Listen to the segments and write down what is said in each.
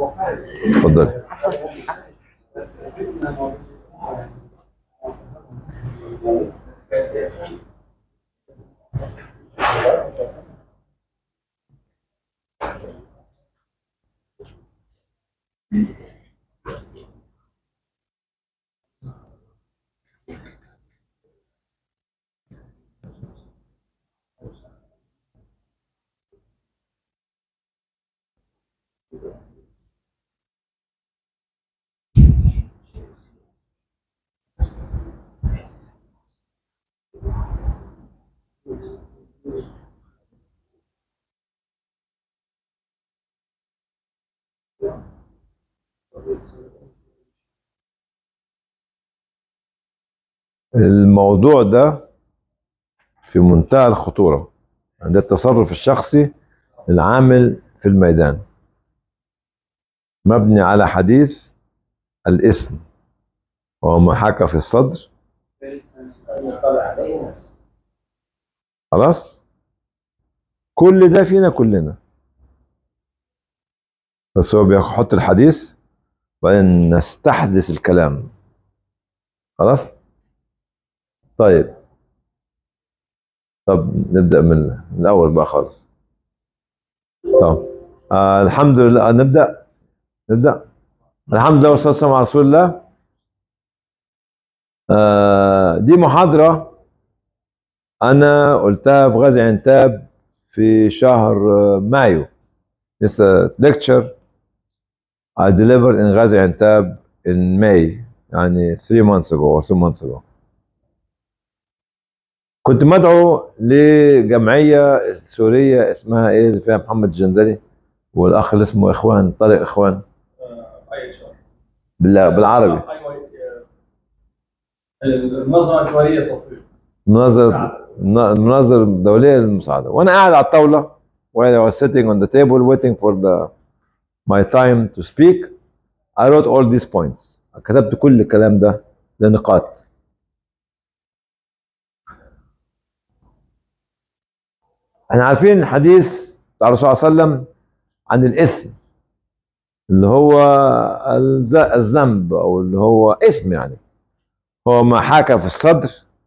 اتفضل الموضوع ده في منتهى الخطورة ده التصرف الشخصي العامل في الميدان مبني على حديث الإثم وهو ما حكى في الصدر خلاص كل ده فينا كلنا بس هو بيحط الحديث وبعدين نستحدث الكلام خلاص طيب طب نبدأ من, من الأول بقى خالص طب آه الحمد لله آه نبدأ نبدأ الحمد لله والصلاة والسلام على رسول الله آه دي محاضرة أنا قلتها في غازي عنتاب في شهر آه، مايو It's a lecture I delivered in غازي عنتاب in May يعني 3 months ago or 2 months ago كنت مدعو لجمعية سورية اسمها ايه اللي فيها محمد الجندلي والاخ اللي اسمه اخوان طارق اخوان بال- بالعربي المنظمه الدوليه للتطبيق مناظر مناظر دولية للمساعدة وانا قاعد على الطاولة while I was sitting on the table waiting for the my time to speak I wrote all these points كتبت كل الكلام ده لنقاط احنا عارفين الحديث بتاع الرسول صلى الله عليه وسلم عن الاثم اللي هو الز- الذنب او اللي هو اثم يعني هو ما حاك في الصدر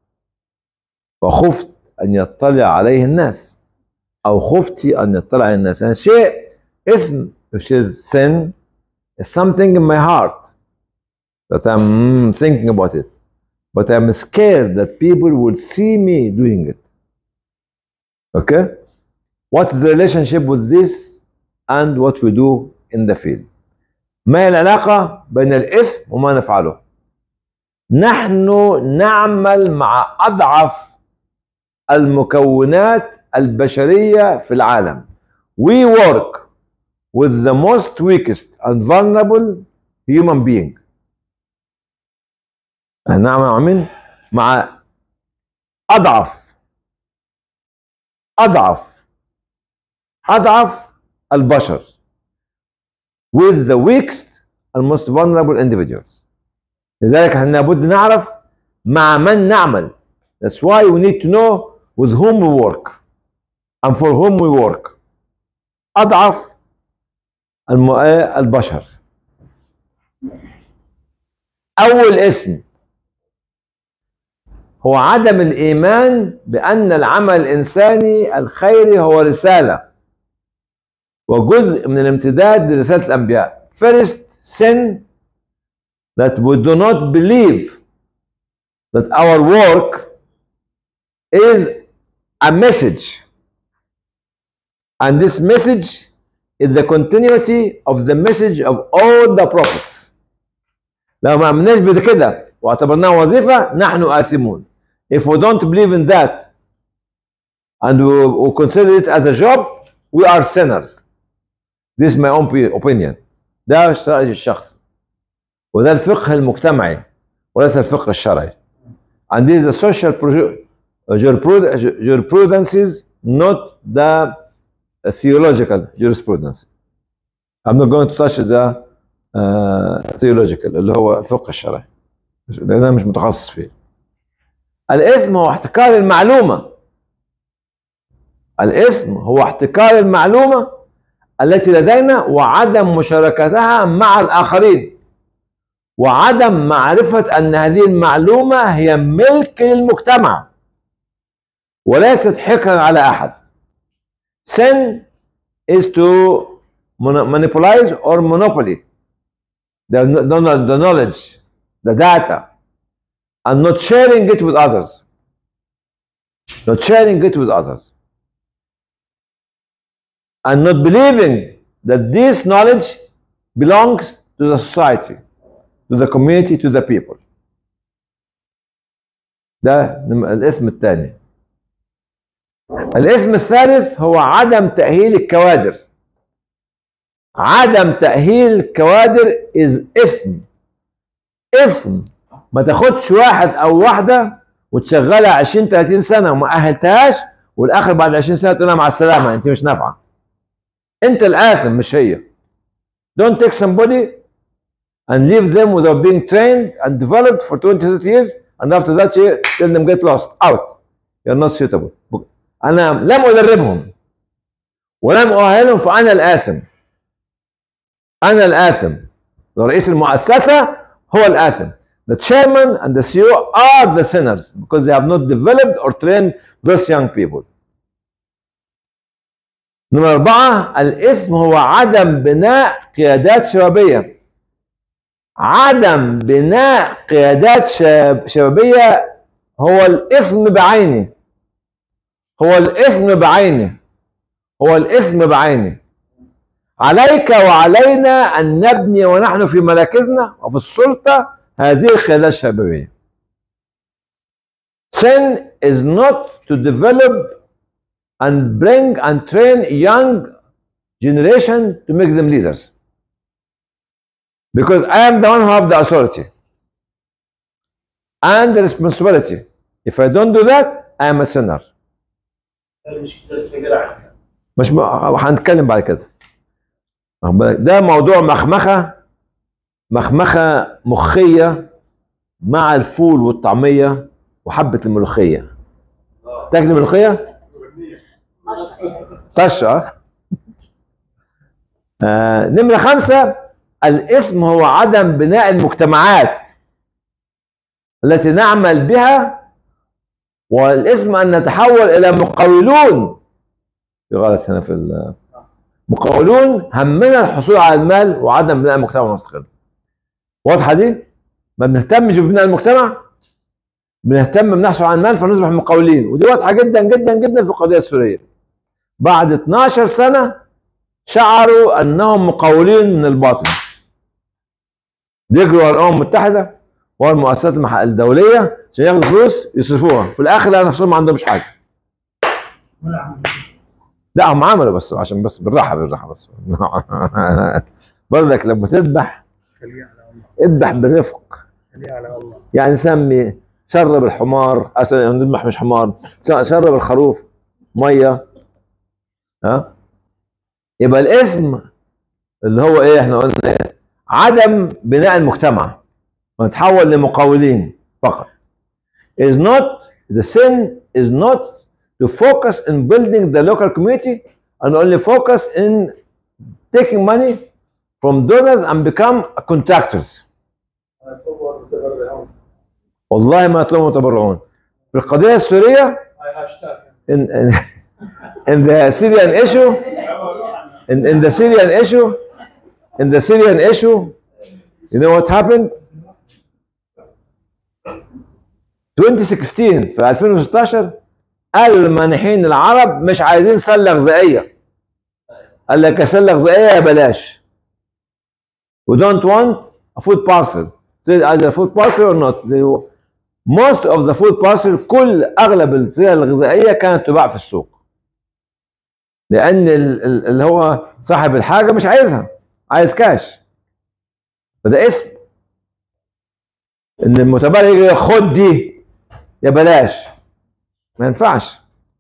وخفت ان يطلع عليه الناس او خفت ان يطلع عليه الناس يعني شيء اثم which is sin is something in my heart that I'm thinking about it but I'm scared that people will see me doing it Okay? What is the relationship with this and what we do in the field? ما هي العلاقة بين الإثم وما نفعله؟ نحن نعمل مع أضعف المكونات البشرية في العالم. We work with the most weakest and vulnerable human being. احنا نعمل مع مين؟ مع أضعف أضعف أضعف البشر with the weakest and most vulnerable individuals لذلك احنا لابد نعرف مع من نعمل that's why we need to know with whom we work and for whom we work أضعف الم... آه، البشر أول اسم هو عدم الإيمان بأن العمل الإنساني الخيري هو رسالة وجزء من الامتداد لرسالة الأنبياء First sin that we do not believe that our work is a message and this message is the continuity of the message of all the prophets لو ما عملناش بكده واعتبرناها وظيفة نحن آثمون if we don't believe in that and we, we consider it as a job we are sinners this is my own opinion ده رأيي الشخصي وده الفقه المجتمعي وليس الفقه الشرعي and this is the social pro- jurisprud- jurisprudences not the theological jurisprudence I'm not going to touch the uh, theological اللي هو الفقه الشرعي لان انا مش متخصص فيه الاثم هو احتكار المعلومه الاثم هو احتكار المعلومه التي لدينا وعدم مشاركتها مع الآخرين وعدم معرفة أن هذه المعلومة هي ملك للمجتمع وليست حكرا على أحد sin is to mono- monopolize or monopoly the, the, the knowledge the data and not sharing it with others not sharing it with others and not believing that this knowledge belongs to the society, to the community, to the people. ده نم- الاسم الثاني. الاسم الثالث هو عدم تأهيل الكوادر. عدم تأهيل الكوادر is اسم. اسم ما تاخدش واحد او واحده وتشغلها 20 30 سنه وما اهلتهاش والاخر بعد 20 سنه تقول لها مع السلامه انت مش نافعه. انت الاثم مش هي don't take somebody and leave them without being trained and developed for 20 30 years and after that you tell them get lost out you're not suitable انا لم ادربهم ولم اؤهلهم فانا الاثم انا الاثم رئيس المؤسسه هو الاثم the chairman and the CEO are the sinners because they have not developed or trained those young people نمرة أربعة الإثم هو عدم بناء قيادات شبابية عدم بناء قيادات شاب شبابية هو الإثم بعينه هو الإثم بعينه هو الإثم بعينه عليك وعلينا أن نبني ونحن في مراكزنا وفي السلطة هذه القيادات الشبابية Sin is not to develop and bring and train young generation to make them leaders. Because I am the one who have the authority and the responsibility. If I don't do that, I am a sinner. هذه مشكلة الفقر عنها مش م... هنتكلم بعد كده واخد بالك؟ ده موضوع مخمخة مخمخة مخية مع الفول والطعمية وحبة الملوخية تاكل الملوخية؟ طشة آه نمرة خمسة الإثم هو عدم بناء المجتمعات التي نعمل بها والإثم أن نتحول إلى مقاولون في غلط هنا في ال- مقاولون همنا الحصول على المال وعدم بناء المجتمع المستقل واضحة دي؟ ما بنهتمش ببناء المجتمع بنهتم بنحصل على المال فنصبح مقاولين ودي واضحة جدا جدا جدا في القضية السورية بعد 12 سنة شعروا انهم مقاولين من الباطن بيجروا ورا الامم المتحده ورا المؤسسات المح- الدوليه عشان ياخدوا فلوس يصرفوها في الاخر لقوا نفسهم ما عندهمش حاجه لا هم عملوا بس عشان بس بالراحه بالراحه بس برضك لما تذبح خليه على الله اذبح بالرفق خليه على الله يعني سمي شرب الحمار أصل نذبح مش حمار ش- شرب الخروف ميه ها يبقى الاثم اللي هو ايه احنا قلنا ايه عدم بناء المجتمع ونتحول لمقاولين فقط is not the sin is not to focus in building the local community and only focus in taking money from donors and become contractors والله ما يطلبوا متبرعون في القضية السورية in, in, in the Syrian issue in, in the Syrian issue in the Syrian issue you know what happened 2016 في 2016 قال المانحين العرب مش عايزين سله غذائيه قال لك يا سله غذائيه يا بلاش we don't want a food parcel say either food parcel or not they, most of the food parcel كل اغلب السلع الغذائيه كانت تباع في السوق لان ال- ال- اللي هو صاحب الحاجه مش عايزها عايز كاش فده اسم ان المتبرع يجي خد دي يا بلاش ما ينفعش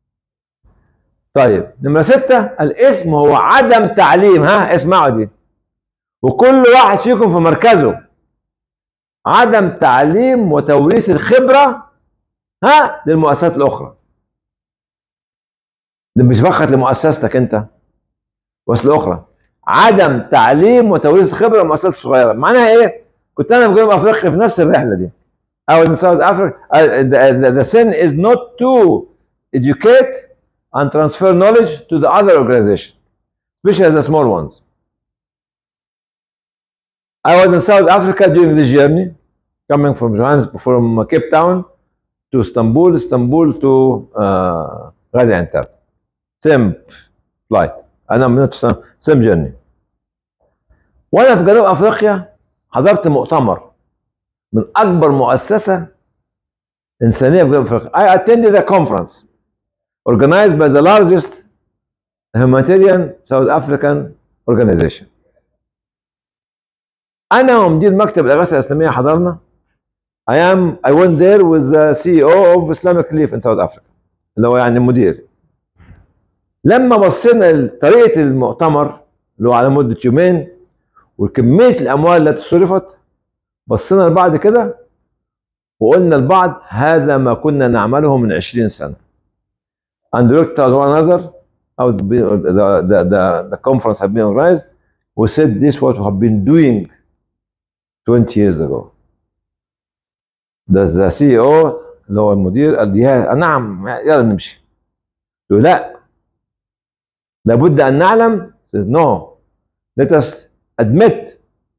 طيب نمرة ستة الاسم هو عدم تعليم ها اسمعوا دي وكل واحد فيكم في مركزه عدم تعليم وتوريث الخبرة ها للمؤسسات الأخرى ده مش فقط لمؤسستك أنت وسيله اخرى عدم تعليم وتوريث خبره المؤسسات الصغيره معناها ايه؟ كنت انا في جنوب افريقيا في نفس الرحله دي او in South Africa uh, the, the, the sin is not to educate and transfer knowledge to the other organization especially the small ones I was in South Africa during this journey coming from Johannesburg from Cape Town to Istanbul Istanbul to uh, Gaziantep same flight انا من same journey وانا في جنوب افريقيا حضرت مؤتمر من اكبر مؤسسه انسانيه في جنوب افريقيا I attended a conference organized by the largest humanitarian South African organization انا ومدير مكتب الاغاثه الاسلاميه حضرنا I am I went there with the CEO of Islamic Relief in South Africa اللي هو يعني المدير لما بصينا لطريقه المؤتمر اللي هو على مده يومين وكميه الاموال التي صرفت بصينا لبعض كده وقلنا لبعض هذا ما كنا نعمله من 20 سنه and looked at one another how the, the, the, the conference had been organized we said this what we have been doing 20 years ago the, the CEO اللي هو المدير قال لي يا نعم يلا نمشي قلت له لا لابد ان نعلم says no let us admit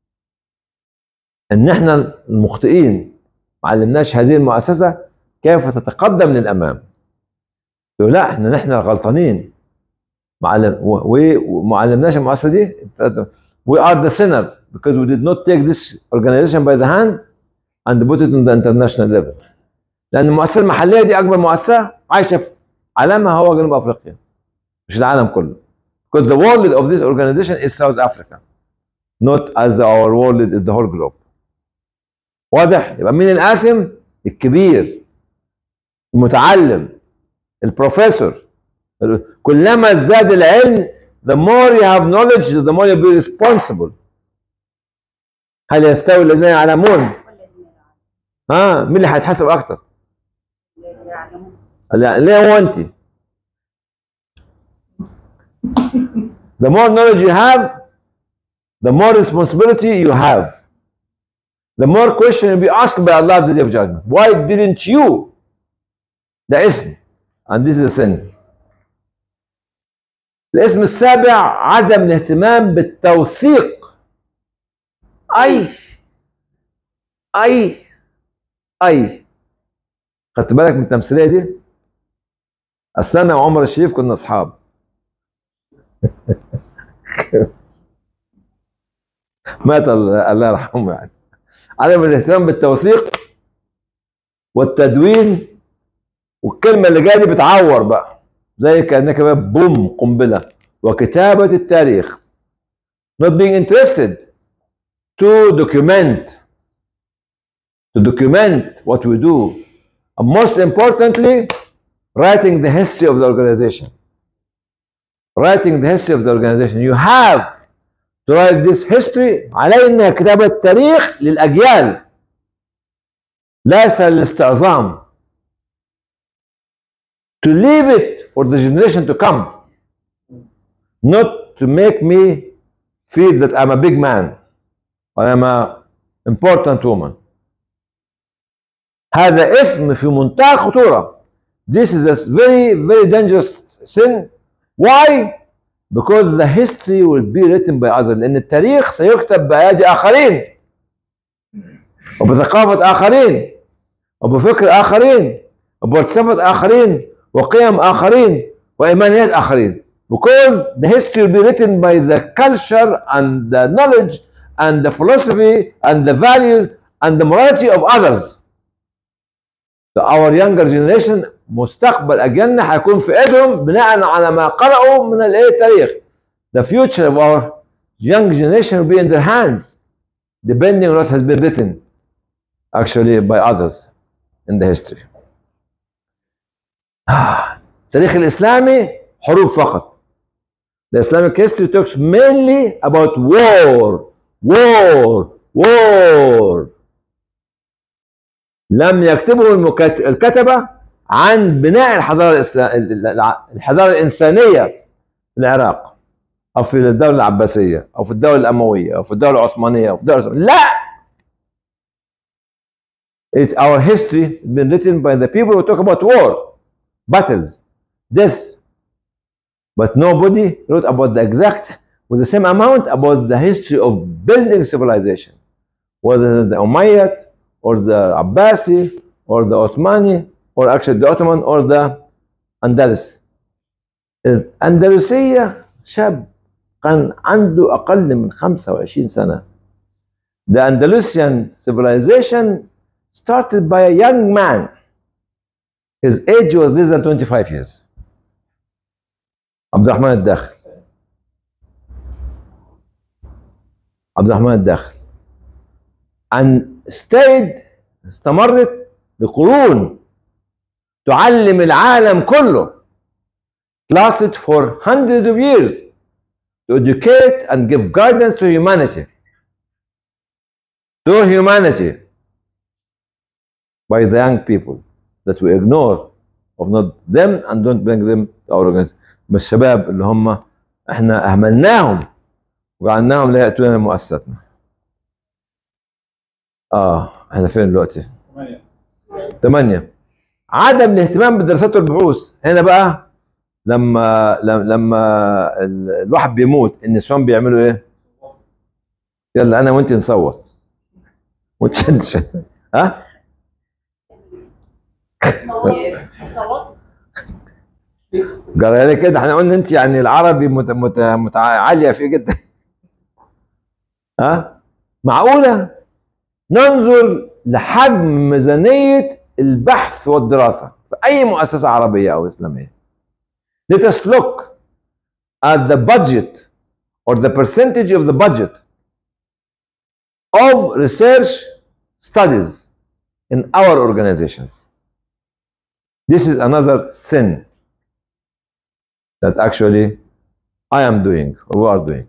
ان احنا المخطئين ما علمناش هذه المؤسسه كيف تتقدم للامام قلت له لا احنا نحن غلطانين ما علم وما علمناش المؤسسه دي we are the sinners because we did not take this organization by the hand and put it on the international level لان المؤسسه المحليه دي اكبر مؤسسه عايشه في عالمها هو جنوب افريقيا مش العالم كله because the world of this organization is South Africa not as our world is the whole globe واضح يبقى مين الآثم الكبير المتعلم البروفيسور كلما ازداد العلم the more you have knowledge the more you be responsible هل يستوي الذين يعلمون ها مين اللي هيتحاسب اكتر لا ليه هو انت the more knowledge you have the more responsibility you have the more question will be asked by Allah at the day of judgment why didn't you ده اسم and this is a sin الاسم السابع عدم الاهتمام بالتوثيق اي اي اي خدت بالك من التمثيليه دي اصل انا وعمر الشريف كنا اصحاب مات الله يرحمه يعني عدم الاهتمام بالتوثيق والتدوين والكلمه اللي جايه دي بتعور بقى زي كانك بقى بوم قنبله وكتابه التاريخ not being interested to document to document what we do and most importantly writing the history of the organization writing the history of the organization you have to write this history علينا كتابة تاريخ للأجيال ليس للاستعظام to leave it for the generation to come not to make me feel that I'm a big man or I'm a important woman هذا إثم في منتهى الخطورة this is a very very dangerous sin why because the history will be written by others لأن التاريخ سيكتب بأيادي آخرين وبثقافة آخرين وبفكر آخرين وبفلسفة آخرين وقيم آخرين وإيمانيات آخرين because the history will be written by the culture and the knowledge and the philosophy and the values and the morality of others so our younger generation مستقبل اجيالنا هيكون في ايدهم بناء على ما قرأوا من الايه التاريخ the future of our young generation will be in their hands depending on what has been written actually by others in the history التاريخ الاسلامي حروب فقط the Islamic history talks mainly about war war war لم يكتبه المكت... الكتبه عن بناء الحضاره الإسلام... الحضاره الانسانيه في العراق او في الدوله العباسيه او في الدوله الامويه او في الدوله العثمانيه او في الدوله العثمانية. لا It's our history been written by the people who talk about war, battles, death. But nobody wrote about the exact, with the same amount, about the history of building civilization. Whether the Umayyad, or the Abbasi, or the Ottomani, or actually the Ottoman, or the Andalus. الأندلسية شاب كان عنده أقل من 25 سنة. The Andalusian civilization started by a young man. His age was less than 25 years. عبد الرحمن الداخل. عبد الرحمن الداخل. And stayed استمرت لقرون تعلم العالم كله lasted for hundreds of years to educate and give guidance to humanity to humanity by the young people that we ignore of not them and don't bring them to our organization من الشباب اللي هم احنا اهملناهم وجعلناهم لا ياتون لمؤسستنا اه احنا فين دلوقتي؟ ثمانية عدم الاهتمام بالدراسات والبحوث هنا بقى لما لما, لما ال- الواحد بيموت النسوان بيعملوا ايه؟ يلا انا وانت نصوت وتشدش ها؟ صوت قال لي كده احنا قلنا انت يعني العربي مت مت مت عاليه فيه جدا ها؟ معقوله؟ ننظر لحجم ميزانيه البحث والدراسه في اي مؤسسه عربيه او اسلاميه. Let us look at the budget or the percentage of the budget of research studies in our organizations. This is another sin that actually I am doing or we are doing.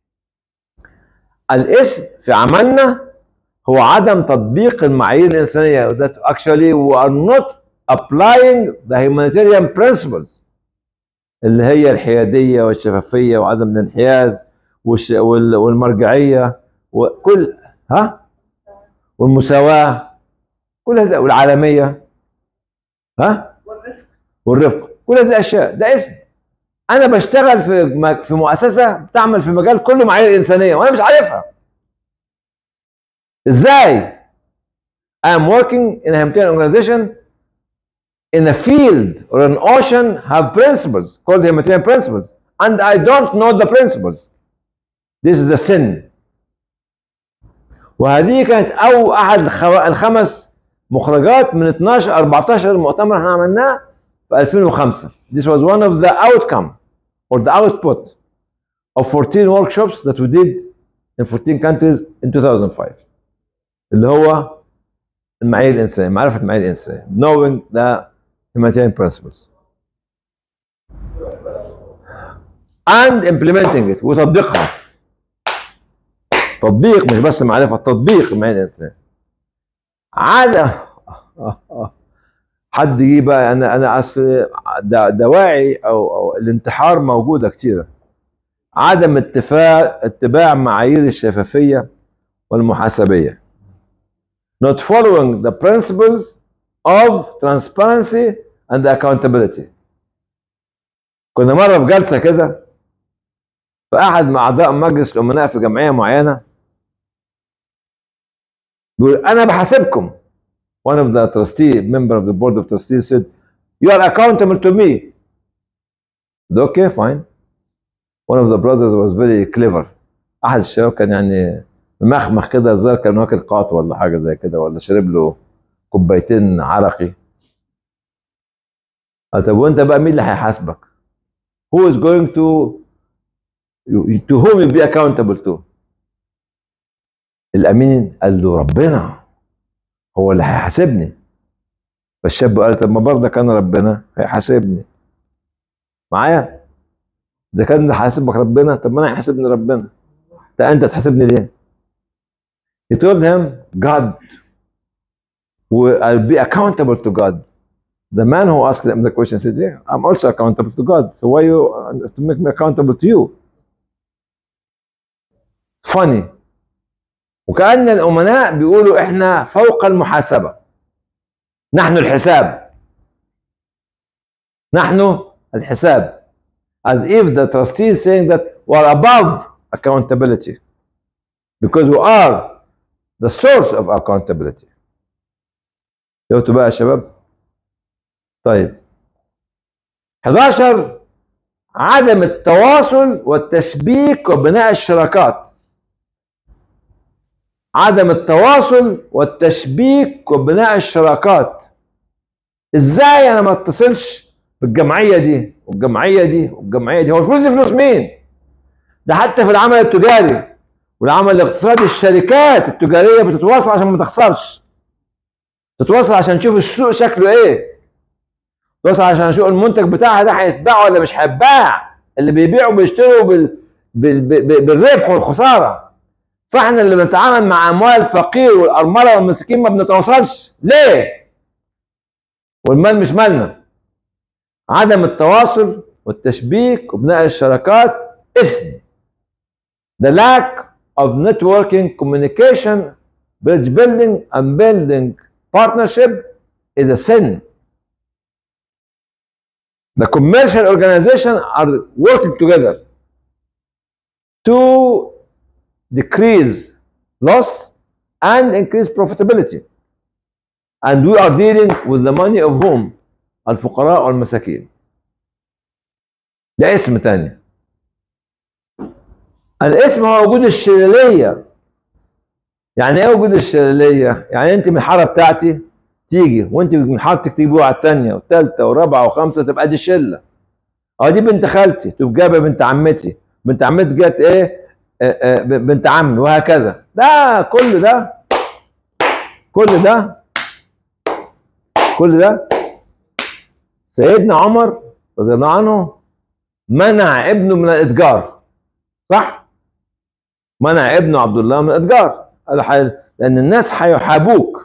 الإثم في عملنا هو عدم تطبيق المعايير الإنسانية that actually we are not applying the humanitarian principles اللي هي الحيادية والشفافية وعدم الانحياز والش... وال... والمرجعية وكل ها والمساواة كل هذا والعالمية ها والرفق والرفق كل هذه الاشياء ده اسم انا بشتغل في م- في مؤسسه بتعمل في مجال كله معايير انسانيه وانا مش عارفها ازاي I am working in a humanitarian organization in a field or an ocean have principles called humanitarian principles and I don't know the principles this is a sin وهذه كانت او احد الخو- الخمس مخرجات من 12 14 مؤتمر احنا عملناه في 2005 This was one of the outcome or the output of 14 workshops that we did in 14 countries in 2005 اللي هو المعايير الإنسانية معرفة المعايير الإنسانية knowing the humanitarian principles and implementing it وتطبيقها تطبيق مش بس معرفة تطبيق المعايير الإنسانية عادة حد يجي بقى انا انا اصل دا- دواعي او او الانتحار موجوده كتيره عدم اتفاق اتباع معايير الشفافيه والمحاسبيه not following the principles of transparency and accountability كنا مره في جلسه كده فاحد من اعضاء مجلس الامناء في جمعيه معينه بيقول انا بحاسبكم one of the trustee member of the board of trustees said you are accountable to me said, okay fine one of the brothers was very clever احد الشباب كان يعني ممخمخ كده الظاهر كان واكل قاط ولا حاجه زي كده ولا شرب له كوبايتين عرقي قال طب وانت بقى مين اللي هيحاسبك؟ who is going to to whom you be accountable to؟ الامين قال له ربنا هو اللي هيحاسبني فالشاب قال طب ما برضك انا ربنا هيحاسبني معايا اذا كان اللي هيحاسبك ربنا طب ما انا هيحاسبني ربنا طب انت تحاسبني ليه He told him God will I'll be accountable to God the man who asked him the question said yeah I'm also accountable to God so why you to make me accountable to you funny وكأن الأمناء بيقولوا إحنا فوق المحاسبة نحن الحساب نحن الحساب as if the trustee is saying that we are above accountability because we are the source of accountability شفتوا بقى يا شباب طيب 11 عدم التواصل والتشبيك وبناء الشراكات عدم التواصل والتشبيك وبناء الشراكات ازاي انا ما اتصلش بالجمعيه دي والجمعيه دي والجمعيه دي هو الفلوس دي فلوس مين ده حتى في العمل التجاري والعمل الاقتصادي الشركات التجاريه بتتواصل عشان ما تخسرش تتواصل عشان تشوف السوق شكله ايه تتواصل عشان نشوف المنتج بتاعها ده هيتباع ولا مش هيتباع اللي بيبيعوا بيشتروا بال... بال... بال... بالربح والخساره فاحنا اللي بنتعامل مع اموال الفقير والارمله والمساكين ما بنتواصلش ليه؟ والمال مش مالنا عدم التواصل والتشبيك وبناء الشراكات اثم the lack of networking communication bridge building and building partnership is a sin the commercial organization are working together to decrease loss and increase profitability and we are dealing with the money of whom الفقراء والمساكين ده اسم تاني الاسم هو وجود الشلالية يعني ايه وجود الشلالية يعني انت من الحارة بتاعتي تيجي وانت من حارتك تيجي على الثانية والثالثة والرابعة والخامسة تبقى دي شلة اه دي بنت خالتي تبقى جايبة بنت عمتي بنت عمتي جت ايه آه، آه، بنت عمي وهكذا ده كل ده كل ده كل ده سيدنا عمر رضي الله عنه منع ابنه من الاتجار صح منع ابنه عبد الله من الاتجار قال له حي- لان الناس هيحابوك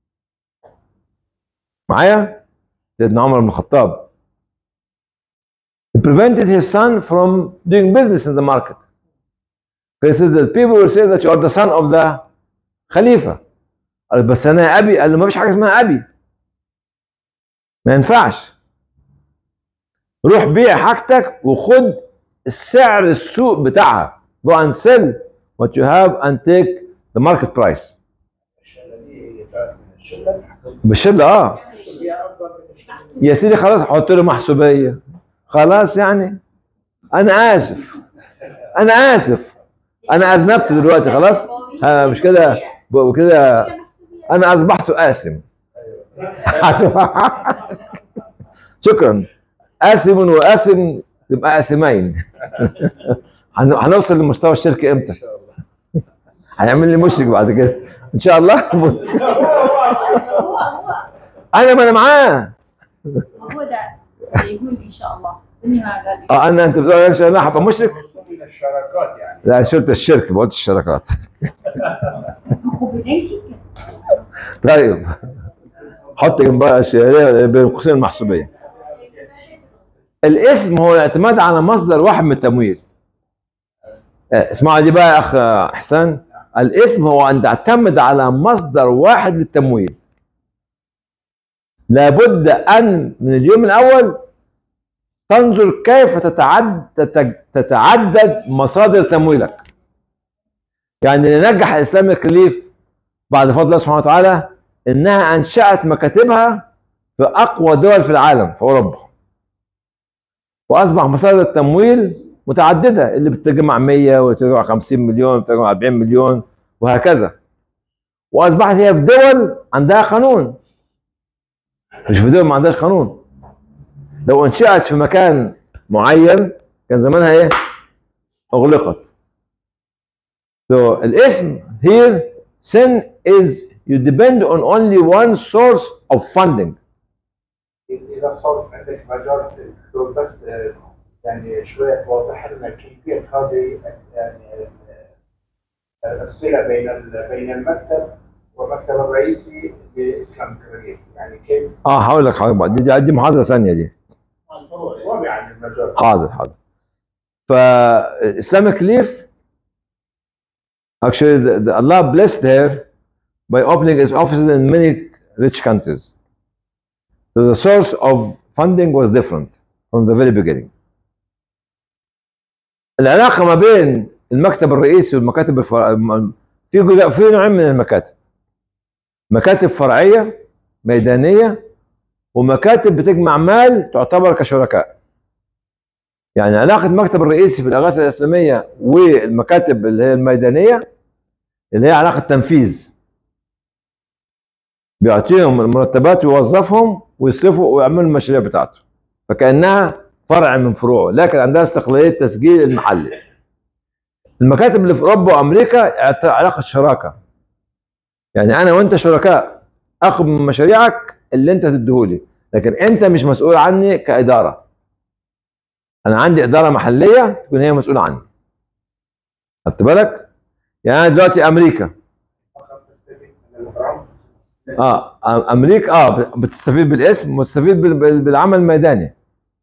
معايا سيدنا عمر بن الخطاب He prevented his son from doing business in the market. He says that people will say that you are the son of the خليفة. قال بس أنا يا أبي قال له ما فيش حاجة اسمها أبي. ما ينفعش. روح بيع حاجتك وخد السعر السوق بتاعها. Go and sell what you have and take the market price. الشله دي طلعت من الشله حسب بالشدة اه هي افضل من الشله يا سيدي خلاص حط له محسوبيه خلاص يعني انا اسف انا اسف انا اذنبت دلوقتي خلاص ها مش كده وكده انا اصبحت اثم شكرا اثم واثم تبقى اثمين هن- هنوصل لمستوى الشركه امتى ان شاء الله هيعمل لي مشرك بعد كده ان شاء الله هو هو انا ما انا معاه هو ده يقول ان شاء الله اني ما قال لي. اه انا انت بتقول ان شاء الله هبقى مشرك خصوصا من الشراكات يعني لا شرط الشرك ما قلتش الشراكات هو بداية شركة طيب حط جنبها الشهرية بين قوسين المحسوبية الاسم هو الاعتماد على مصدر واحد من التمويل آه، اسمعوا دي بقى يا اخ احسان الاسم هو ان تعتمد على مصدر واحد للتمويل لابد ان من اليوم الاول تنظر كيف تتعد تت- تتعدد مصادر تمويلك يعني اللي نجح الاسلام الكليف بعد فضل الله سبحانه وتعالى انها انشات مكاتبها في اقوى دول في العالم في اوروبا واصبح مصادر التمويل متعدده اللي بتجمع 100 وتجمع 50 مليون وتجمع 40 مليون وهكذا واصبحت هي في دول عندها قانون مش في دول ما عندهاش قانون لو انشات في مكان معين كان زمانها ايه اغلقت so الاسم here sin is you depend on only one source of funding اذا صار عندك مجال دكتور بس آه، يعني شويه توضح لنا كيفيه هذه يعني آه، الصله بين ال- بين المكتب والمكتب الرئيسي لاسلام كريم يعني كيف اه هقول لك حاجه دي, دي, دي محاضره ثانيه دي الفروع يعني المجال حاضر حاضر فاسلامك ليف Actually, the, the Allah blessed her by opening its offices in many rich countries. So the source of funding was different from the very beginning. العلاقة ما بين المكتب الرئيسي والمكاتب الفرع... في جزء- في نوعين من المكاتب. مكاتب فرعية ميدانية ومكاتب بتجمع مال تعتبر كشركاء. يعني علاقة المكتب الرئيسي في الإغاثة الإسلامية والمكاتب اللي هي الميدانية اللي هي علاقة تنفيذ. بيعطيهم المرتبات ويوظفهم ويصرفوا ويعملوا المشاريع بتاعته. فكأنها فرع من فروعه لكن عندها استقلالية تسجيل المحلي. المكاتب اللي في أوروبا وأمريكا عت- علاقة شراكة. يعني أنا وأنت شركاء آخذ من مشاريعك اللي أنت تديهولي لكن أنت مش مسؤول عني كإدارة. انا عندي اداره محليه تكون هي مسؤوله عني خدت بالك يعني انا دلوقتي امريكا فقط تستفيد من الغرام اه أم- امريكا اه بتستفيد بالاسم وتستفيد بال- بال- بالعمل الميداني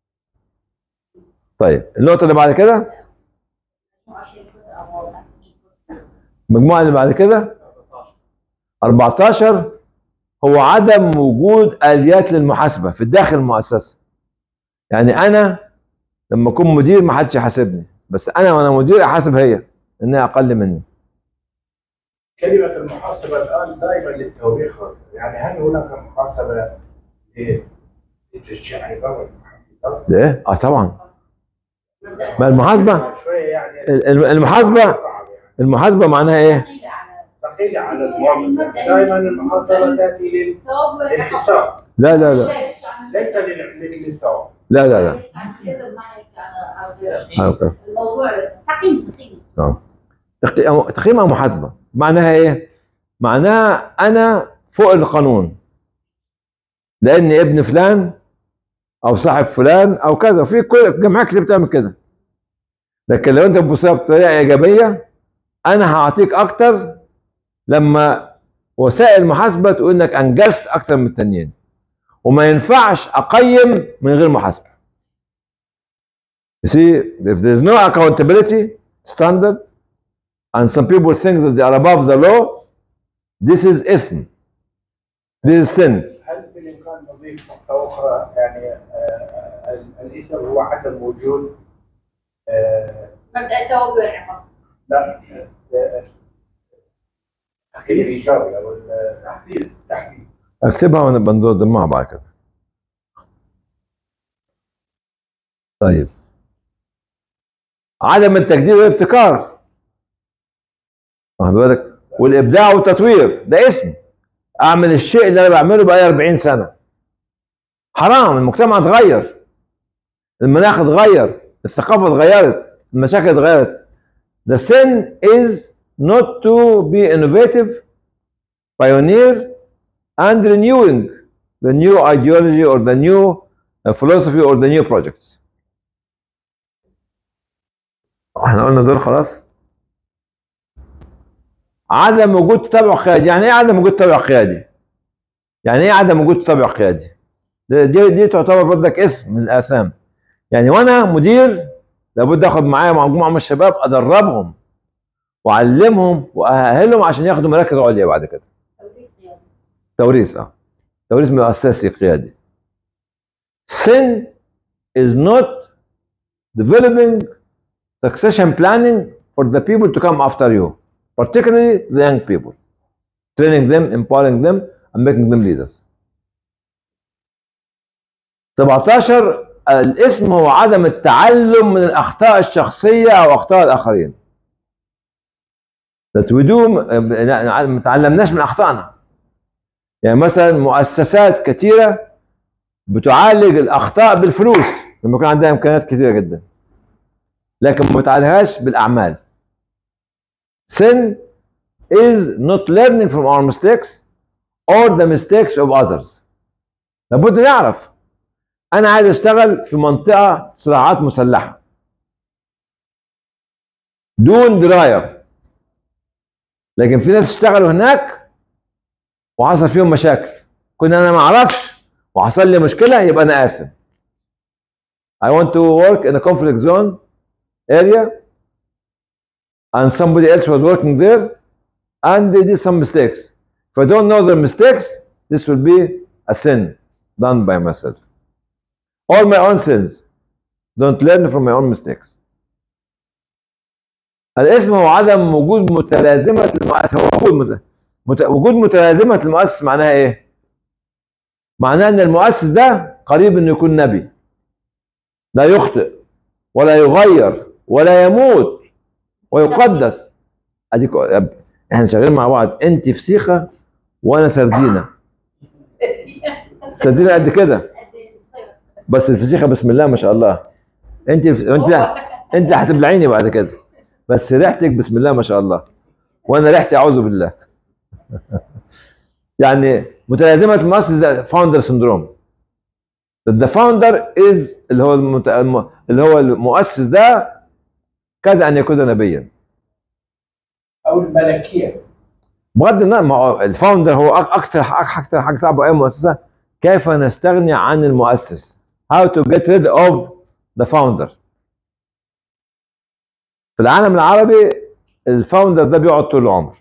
طيب النقطه اللي بعد كده المجموعه اللي بعد كده 14 هو عدم وجود اليات للمحاسبه في داخل المؤسسه يعني انا لما اكون مدير ما حدش يحاسبني بس انا وانا مدير احاسب هي انها اقل مني كلمة المحاسبة الآن دائما للتوبيخ يعني هل هناك محاسبة ل- لتشجيع عبارة المحاسبة؟ ليه؟ اه طبعا ما المحاسبه شوية يعني ال- ال- المحاسبه صعب يعني المحاسبه معناها ايه؟ ثقيلة على الموظف دائما المحاسبة تأتي لل- للحساب لا لا لا ليس لل- لل- للثواب لا لا لا آه، أوكي. الموضوع تقييم تقييم تقي- تقييم او محاسبه معناها ايه؟ معناها انا فوق القانون لاني ابن فلان او صاحب فلان او كذا في كل جمعيه كتير بتعمل كده لكن لو انت بتبصها بطريقه ايجابيه انا هعطيك اكتر لما وسائل المحاسبه تقول انك انجزت اكتر من التانيين وما ينفعش اقيم من غير محاسبه You see, if there's no accountability standard, and some people think that they are above the law, this is ism. This is sin. هل بالإمكان نضيف نقطة أخرى يعني آه، ال- الإثم هو عدم وجود آه، مبدا الثواب والعقاب لا آه، التحقيق الإيجابي أو التحديث التحديث اكتبها ونبقى نضمها بعد كده. طيب. عدم التجديد والابتكار. واخد بالك؟ والابداع والتطوير ده اسم. اعمل الشيء اللي انا بعمله بقالي 40 سنه. حرام المجتمع اتغير. المناخ اتغير، الثقافه اتغيرت، المشاكل اتغيرت. The sin is not to be innovative, pioneer, and renewing the new ideology or the new uh, philosophy or the new projects. احنا قلنا دول خلاص عدم وجود تبع قيادي يعني ايه عدم وجود تبع قيادي يعني ايه عدم وجود تبع قيادي دي دي, دي تعتبر برضك اسم من الاثام يعني وانا مدير لابد اخد معايا مجموعه من الشباب ادربهم واعلمهم واهلهم عشان ياخدوا مراكز عليا بعد كده توريث اه توريث من اساسي قيادي sin is not developing succession planning for the people to come after you particularly the young people training them empowering them and making them leaders 17 الاسم هو عدم التعلم من الاخطاء الشخصيه او اخطاء الاخرين that we do ما تعلمناش من اخطائنا يعني مثلا مؤسسات كثيره بتعالج الاخطاء بالفلوس لما يكون عندها امكانيات كثيره جدا لكن ما بتعالجهاش بالاعمال sin is not learning from our mistakes or the mistakes of others لابد نعرف انا عايز اشتغل في منطقه صراعات مسلحه دون درايه لكن في ناس اشتغلوا هناك وحصل فيهم مشاكل كنا انا ما اعرفش وحصل لي مشكله يبقى انا اسف I want to work in a conflict zone area and somebody else was working there and they did some mistakes. If I don't know their mistakes, this will be a sin done by myself. All my own sins. Don't learn from my own mistakes. الاسم هو عدم وجود متلازمة المؤسس هو وجود مت... مت... وجود متلازمة المؤسس معناها ايه؟ معناها ان المؤسس ده قريب انه يكون نبي لا يخطئ ولا يغير ولا يموت ويقدس اديك احنا شغالين مع بعض انت فسيخه وانا سردينه سردينه قد كده بس الفسيخه بسم الله ما شاء الله انت انت انت هتبلعيني بعد كده بس ريحتك بسم الله ما شاء الله وانا ريحتي اعوذ بالله يعني متلازمه المؤسس ده فاوندر سندروم the founder is اللي هو المت... الم- اللي هو المؤسس ده كاد ان يكون نبيا او الملكيه بغض النظر ما هو الفاوندر هو أك- اكتر اكتر حاجه صعبه اي مؤسسه كيف نستغني عن المؤسس how to get rid of the founder في العالم العربي الفاوندر ده بيقعد طول العمر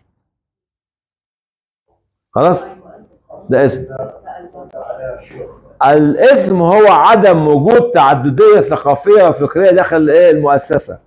خلاص ده اسم على شيوخ الاسم هو عدم وجود تعدديه ثقافيه وفكريه داخل ايه المؤسسه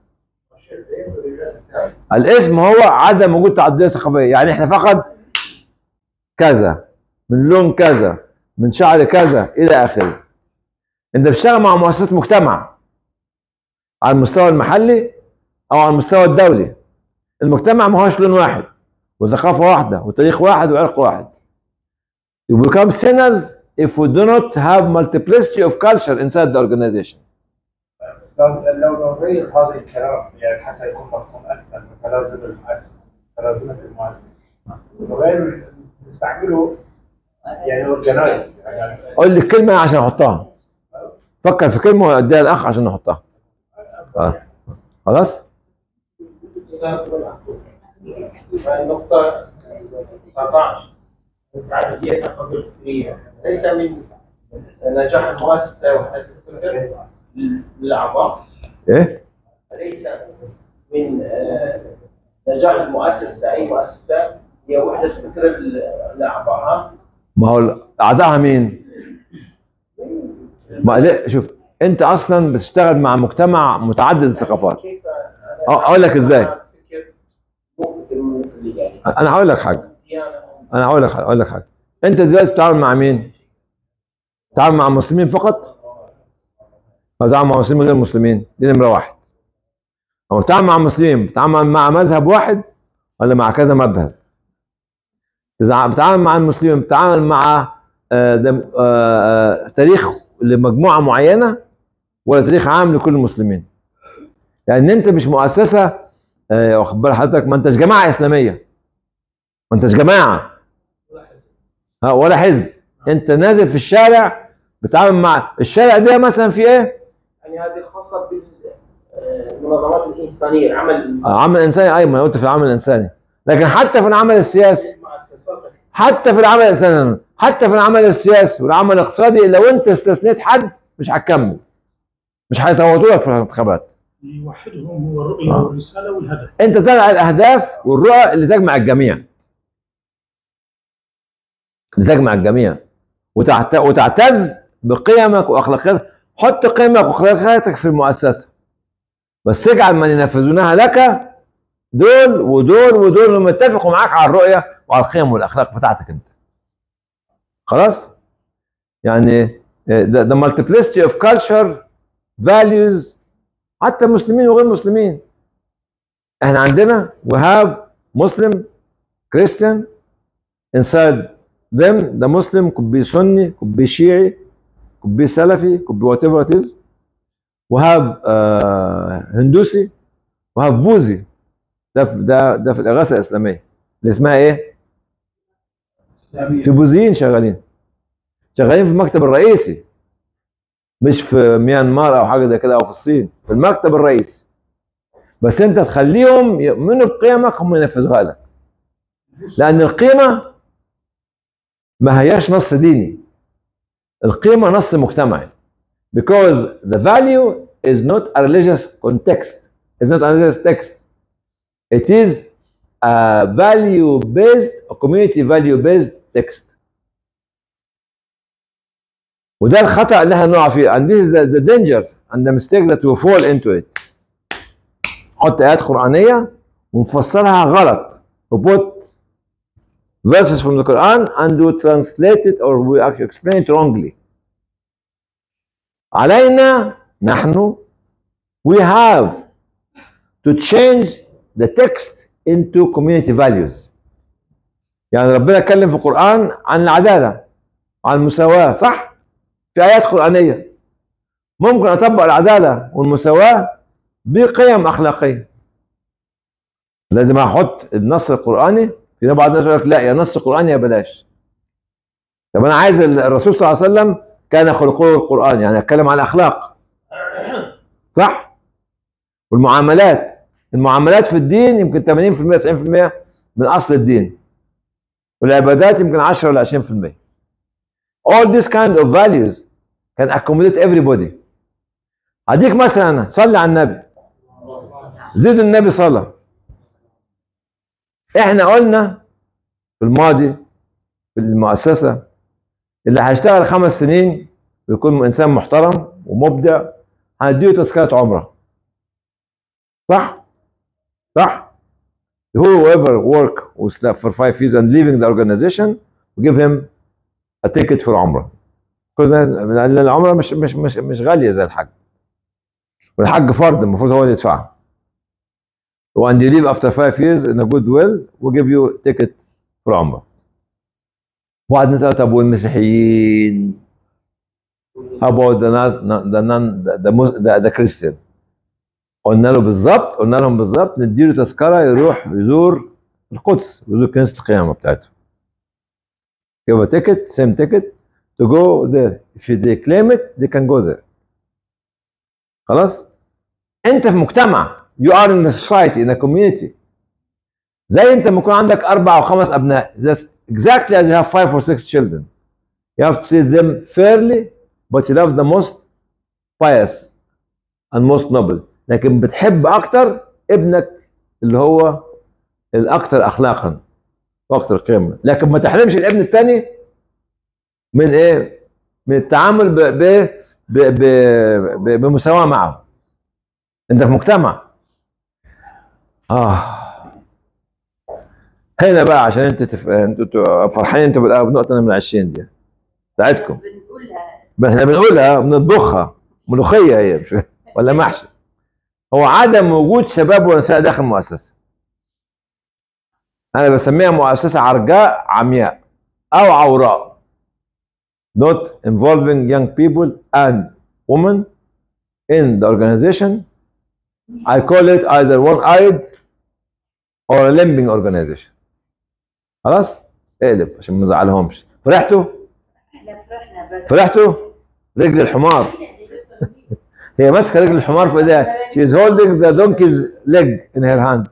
الاسم هو عدم وجود تعدديه ثقافيه يعني احنا فقط كذا من لون كذا من شعر كذا الى اخره انت بتشتغل مع مؤسسات مجتمع على المستوى المحلي او على المستوى الدولي المجتمع ما هوش لون واحد وثقافه واحده وتاريخ واحد وعرق واحد you become sinners if we do not have multiplicity of culture inside the organization بس لو لو نغير هذا الكلام يعني حتى يكون مفهوم اكثر من تلازم المؤسس تلازمه المؤسس نغير نستعمله يعني اورجنايز يعني قول لي كلمه عشان احطها فكر في كلمه واديها الاخ عشان نحطها آه. خلاص النقطة 19 التعزية الثقافية الفكرية ليس من نجاح المؤسسة وحسن الفكر للأعضاء ايه ليس من آه، نجاح المؤسسة أي مؤسسة هي وحدة فكر لأعضائها ما هو اعضائها مين ما ليه شوف انت اصلا بتشتغل مع مجتمع متعدد الثقافات كيف أه، أقول لك إزاي؟ فكر مو فكر مثلي يعني انا هقول لك حاجه ديانة انا هقول لك هقول لك حاجه انت دلوقتي بتتعامل مع مين بتتعامل مع المسلمين فقط ولا بتتعامل مع مسلمين غير مسلمين دي نمره واحد او بتتعامل مع مسلمين بتتعامل مع مذهب واحد ولا مع كذا مذهب تزع- بتتعامل مع المسلمين بتتعامل مع آه، دم- آه، آه، تاريخ لمجموعه معينه ولا تاريخ عام لكل المسلمين لان انت مش مؤسسه آه، واخد بال حضرتك ما انتش جماعه اسلاميه ما انتش جماعه ها ولا حزب انت نازل في الشارع بتتعامل مع الشارع ده مثلا في ايه يعني هذه خاصة بالمنظمات الإنسانية العمل الإنساني آه، عمل انساني ايوه ما أنا قلت في العمل الانساني لكن حتى في العمل السياسي المؤسسات حتى في العمل الانساني حتى في العمل السياسي والعمل الاقتصادي لو انت استثنيت حد مش هتكمل مش هيصوتوا لك في الانتخابات يوحدهم هو الرؤية آه. والرسالة والهدف انت تضع الاهداف والرؤى اللي تجمع الجميع اللي تجمع الجميع وتعت... وتعتز بقيمك واخلاقياتك حط قيمك واخلاقياتك في المؤسسه بس اجعل من ينفذونها لك دول ودول ودول هم اتفقوا معاك على الرؤيه وعلى القيم والاخلاق بتاعتك انت خلاص يعني the, the multiplicity of culture values حتى مسلمين وغير مسلمين احنا عندنا we have Muslim Christian inside them the Muslim could be Sunni could be Shi'i could be Salafi could be whatever it is we have uh, Hindusi we have Buzi ده في ده ده في الإغاثة الإسلامية اللي اسمها إيه؟ في بوذيين شغالين شغالين في المكتب الرئيسي مش في ميانمار أو حاجة زي كده أو في الصين في المكتب الرئيسي بس أنت تخليهم يؤمنوا بقيمك هم ينفذوها لك لأن القيمة ما هياش نص ديني القيمة نص مجتمعي because the value is not a religious context it's not a religious text It is a value based a community value based text وده الخطأ اللي احنا نقع فيه and this is the, the danger and the mistake that we fall into it نحط آيات قرآنية ونفسرها غلط we put verses from the Quran and we translate it or we actually explain it wrongly علينا نحن we have to change the text into community values يعني ربنا اتكلم في القرآن عن العدالة عن المساواة صح؟ في آيات قرآنية ممكن أطبق العدالة والمساواة بقيم أخلاقية لازم أحط النص القرآني في بعض الناس يقول لك لا يا نص قرآني يا بلاش طب أنا عايز الرسول صلى الله عليه وسلم كان خلقه القرآن يعني أتكلم عن الأخلاق صح؟ والمعاملات المعاملات في الدين يمكن 80% 90% من اصل الدين والعبادات يمكن 10 ولا 20% all this kind of values can accommodate everybody اديك مثلا صلي على النبي زيد النبي صلاه احنا قلنا في الماضي في المؤسسه اللي هيشتغل خمس سنين ويكون انسان محترم ومبدع هنديه تذكره عمره صح؟ صح؟ whoever work with that for five years and leaving the organization we give him a ticket for عمره because لأن العمره مش مش مش مش غاليه زي الحج والحج فرض المفروض هو اللي يدفعها when you leave after five years in a good will we give you ticket for عمره وقعد نسأل طب والمسيحيين how about the non the non the the, the Christian قلنا له بالظبط قلنا لهم بالظبط نديله تذكره يروح يزور القدس يزور كنيسه القيامه بتاعته give a ticket same ticket to go there if they claim it they can go there خلاص انت في مجتمع you are in a society in a community زي انت لما يكون عندك اربع او خمس ابناء that's exactly as you have five or six children you have to treat them fairly but you love the most pious and most noble لكن بتحب اكتر ابنك اللي هو الاكثر اخلاقا واكثر قيمه لكن ما تحرمش الابن الثاني من ايه من التعامل ب ب ب ب ب بمساواه معه انت في مجتمع اه هنا بقى عشان انت تف... انتوا فرحانين انتوا بالقهوه بنقطه من 20 دي بتاعتكم بنقولها احنا بنقولها بنطبخها ملوخيه هي مش ولا محشي هو عدم وجود شباب ونساء داخل المؤسسه انا بسميها مؤسسه عرجاء عمياء او عوراء not involving young people and women in the organization I call it either one-eyed or a limbing organization خلاص اقلب عشان ما نزعلهمش فرحتوا احنا فرحنا بس فرحتوا رجل الحمار هي ماسكه رجل الحمار في ايديها she is holding the donkey's leg in her hand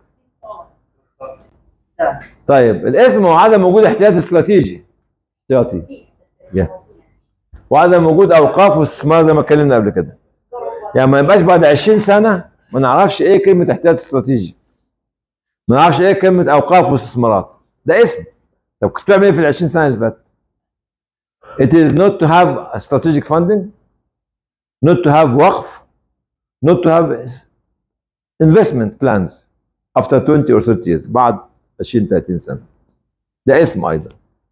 طيب الاسم هو عدم وجود احتياط استراتيجي احتياطي Yeah. وعدم وجود اوقاف واستثمار زي ما اتكلمنا قبل كده يعني ما يبقاش بعد 20 سنه ما نعرفش ايه كلمه احتياط استراتيجي ما نعرفش ايه كلمه اوقاف واستثمارات ده اسم طب كنت بتعمل ايه في ال 20 سنه اللي فاتت It is not to have a strategic funding not to have وقف not to have investment plans after 20 or 30 years بعد 20 30 سنه ده اسم ايضا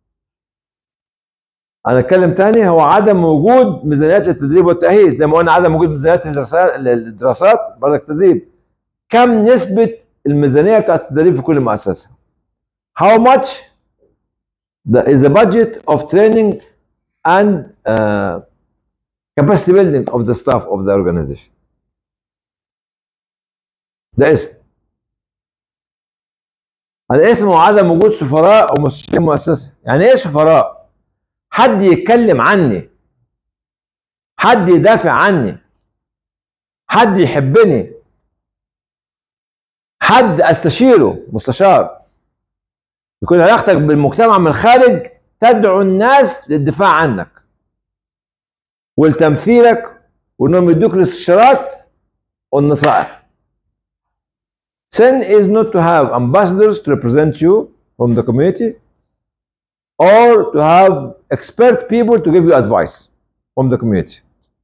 انا اتكلم تاني هو عدم وجود ميزانيات للتدريب والتاهيل زي ما قلنا عدم وجود ميزانيات للدراسات للدراسات برضك تدريب كم نسبه الميزانيه بتاعت التدريب في كل مؤسسه how much the, is the budget of training and uh, capacity building of the staff of the organization ده اسم الاسم هو عدم وجود سفراء ومستشارين مؤسسه يعني ايه سفراء حد يتكلم عني حد يدافع عني حد يحبني حد استشيره مستشار يكون علاقتك بالمجتمع من الخارج تدعو الناس للدفاع عنك ولتمثيلك وانهم يدوك الاستشارات والنصائح Sin is not to have ambassadors to represent you from the community or to have expert people to give you advice from the community.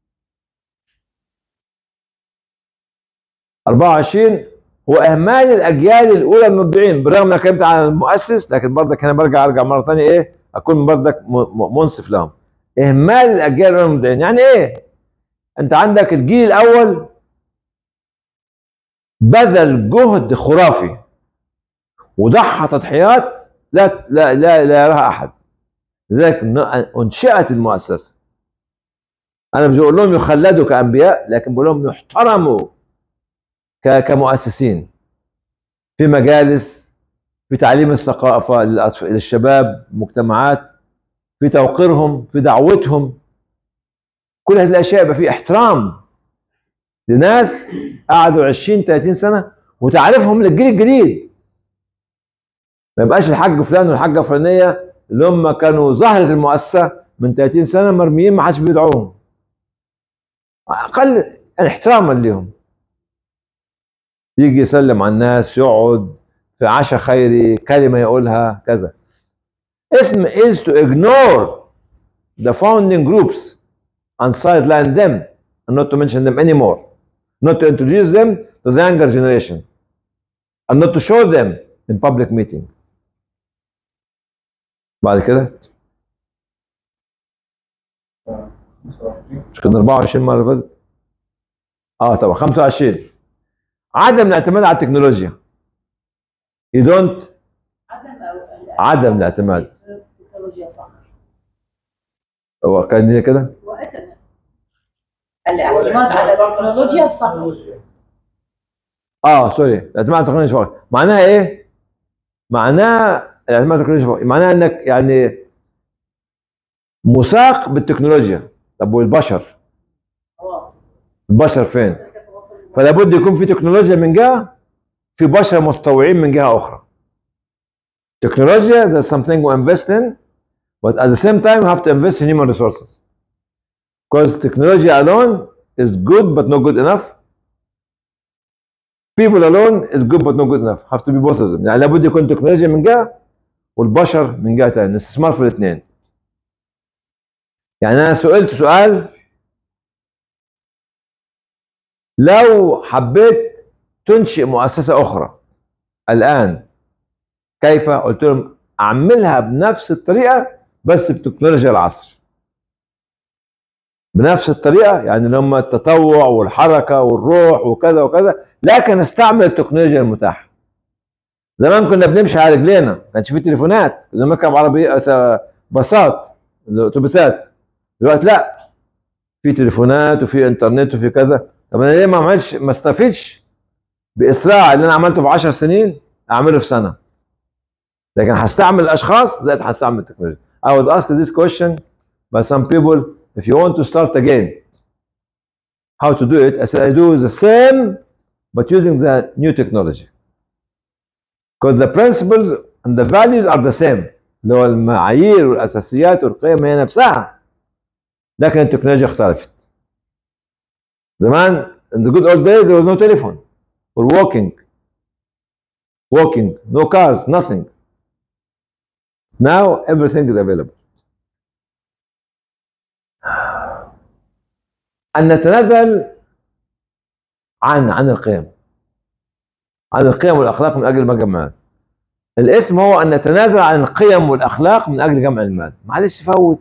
24 هو اهمال الاجيال الاولى المبدعين بالرغم ان انا اتكلمت عن المؤسس لكن برضك هنا برجع ارجع مره ثانيه ايه اكون برضك م- م- منصف لهم اهمال الاجيال الاولى المبدعين يعني ايه انت عندك الجيل الاول بذل جهد خرافي وضحى تضحيات لا لا لا, لا يراها احد لذلك ن- انشئت المؤسسه انا مش بقول لهم يخلدوا كانبياء لكن بقول لهم يحترموا ك- كمؤسسين في مجالس في تعليم الثقافه للأطف- للشباب مجتمعات في توقيرهم في دعوتهم كل هذه الاشياء يبقى في احترام لناس قعدوا 20 30 سنه وتعرفهم للجيل الجديد ما يبقاش الحاج فلان والحاجه فلانيه اللي هم كانوا زهره المؤسسه من 30 سنه مرميين ما حدش بيدعوهم اقل احتراما لهم يجي يسلم على الناس يقعد في عشاء خيري كلمه يقولها كذا اسم is to ignore the founding groups and sideline them and not to mention them anymore not to introduce them to the younger generation and not to show them in public meeting بعد كده مش كنا 24 مره اللي فاتت اه طبعا 25 عدم الاعتماد على التكنولوجيا you don't عدم أو عدم الاعتماد. التكنولوجيا فقط هو كان هي كده وأسف الاعتماد على التكنولوجيا فقط اه سوري الاعتماد على التكنولوجيا فقط معناها ايه؟ معناها الاعتماد على التكنولوجيا فقط معناها انك يعني مساق بالتكنولوجيا طب والبشر خلاص البشر فين؟ فلا بد يكون في تكنولوجيا من جهه في بشر متطوعين من جهه اخرى تكنولوجيا that's something we invest in but at the same time you have to invest in human resources because technology alone is good but not good enough people alone is good but not good enough have to be both of them يعني لابد يكون تكنولوجيا من جهه والبشر من جهه ثانيه الاستثمار في الاثنين يعني انا سئلت سؤال لو حبيت تنشئ مؤسسة أخرى الآن كيف؟ قلت لهم أعملها بنفس الطريقة بس بتكنولوجيا العصر بنفس الطريقة يعني اللي هم التطوع والحركة والروح وكذا وكذا لكن استعمل التكنولوجيا المتاحة زمان كنا بنمشي على رجلينا ما كانش في تليفونات كنا بنركب عربية باصات الأتوبيسات دلوقتي لا في تليفونات وفي انترنت وفي كذا طب انا ليه ما اعملش ما استفدش باسراع اللي انا عملته في 10 سنين اعمله في سنه لكن هستعمل الاشخاص زائد هستعمل التكنولوجيا I was asked this question by some people if you want to start again how to do it I said I do the same but using the new technology because the principles and the values are the same اللي هو المعايير والاساسيات والقيم هي نفسها لكن التكنولوجيا اختلفت زمان in the good old days there was no telephone or walking walking no cars nothing now everything is available أن نتنازل عن عن القيم عن القيم والأخلاق من أجل جمع المال الإثم هو أن نتنازل عن القيم والأخلاق من أجل جمع المال معلش فوت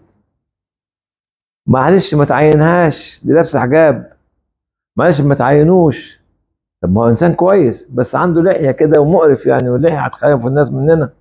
معلش ما تعينهاش دي لابسه حجاب معلش ما تعينوش طب ما هو انسان كويس بس عنده لحيه كده ومقرف يعني واللحيه هتخالف الناس مننا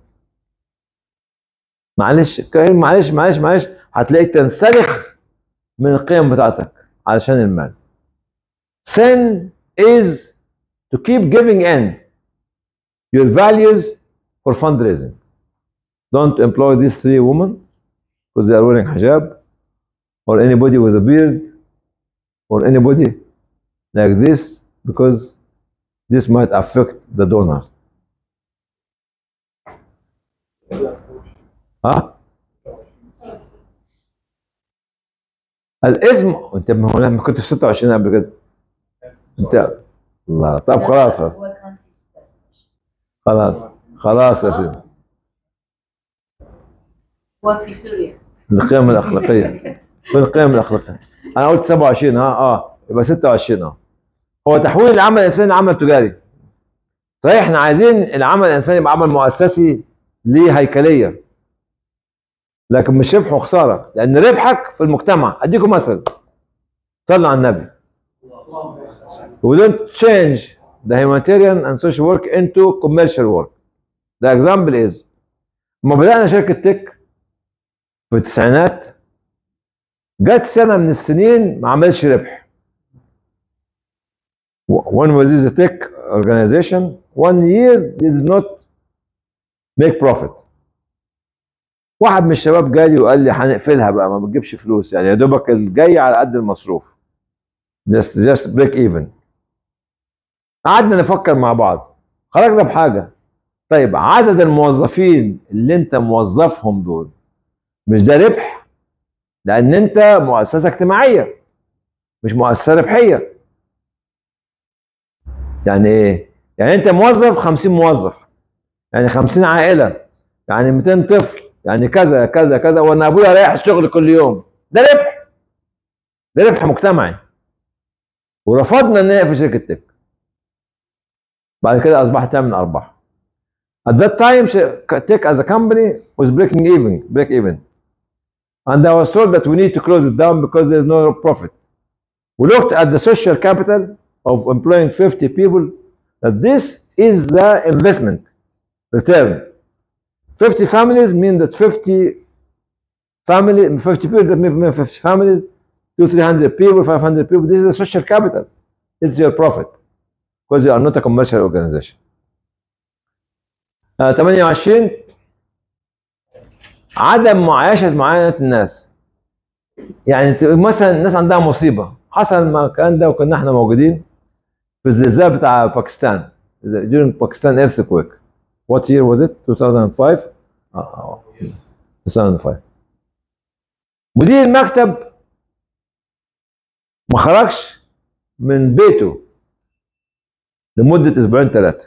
معلش كريم معلش معلش معلش هتلاقيك تنسلخ من القيم بتاعتك علشان المال sin is to keep giving in your values for fundraising don't employ these three women because they are wearing hijab or anybody with a beard or anybody like this because this might affect the donor ها الاثم انت ما هو لما كنت في 26 قبل كده انت الله طب خلاص هو كان خلاص خلاص يا سيدي وفي سوريا القيم الاخلاقيه في القيم الاخلاقيه انا قلت 27 ها اه يبقى 26 اه هو تحويل العمل الانساني لعمل تجاري صحيح احنا عايزين العمل الانساني يبقى عمل مؤسسي ليه هيكليه لكن مش ربح وخساره لان ربحك في المجتمع اديكم مثل صلوا على النبي we don't change the humanitarian and social work into commercial work the example is لما بدأنا شركة تك في التسعينات جت سنة من السنين ما عملش ربح when we did the tech organization one year did not make profit واحد من الشباب جالي وقال لي هنقفلها بقى ما بتجيبش فلوس يعني يا دوبك الجاي على قد المصروف just just break even قعدنا نفكر مع بعض خرجنا بحاجه طيب عدد الموظفين اللي انت موظفهم دول مش ده ربح لان انت مؤسسه اجتماعيه مش مؤسسه ربحيه يعني ايه يعني انت موظف 50 موظف يعني 50 عائله يعني 200 طفل يعني كذا كذا كذا وانا ابويا رايح الشغل كل يوم ده ربح ده ربح مجتمعي ورفضنا ان نقفل شركه تك بعد كده اصبحت تعمل ارباح at that time tech as a company was breaking even break even and I was told that we need to close it down because there's no profit we looked at the social capital of employing 50 people that this is the investment return 50 families mean that 50 family 50 people that mean 50 families two 300 people 500 people this is a social capital it's your profit because you are not a commercial organization آه 28 عدم معايشة معاناة الناس يعني ت- مثلا الناس عندها مصيبة حصل المكان ده وكنا احنا موجودين في الزلزال بتاع باكستان during Pakistan earthquake what year was it 2005 آه، آه، 2005 مدير المكتب ما خرجش من بيته لمدة أسبوعين ثلاثة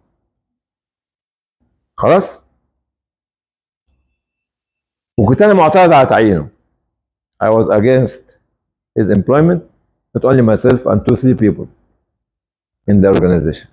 خلاص وكنت أنا معترض على تعيينه I was against his employment not only myself and two three people in the organization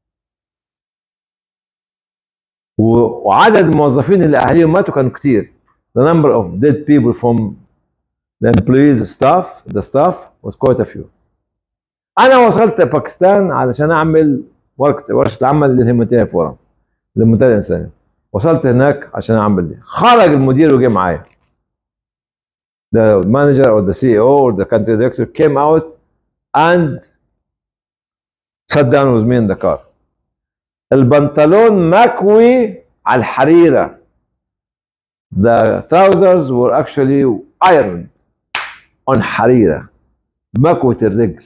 و- وعدد الموظفين اللي أهاليهم ماتوا كانوا كتير the number of dead people from the employees staff the staff was quite a few انا وصلت باكستان علشان اعمل ورقه ورشه عمل للهيماتيريا فورم للمنتدى الانساني وصلت هناك عشان اعمل دي خرج المدير وجه معايا the manager or the CEO or the country director came out and sat down with me in the car البنطلون مكوي على الحريرة the trousers were actually ironed on حريرة مكوة الرجل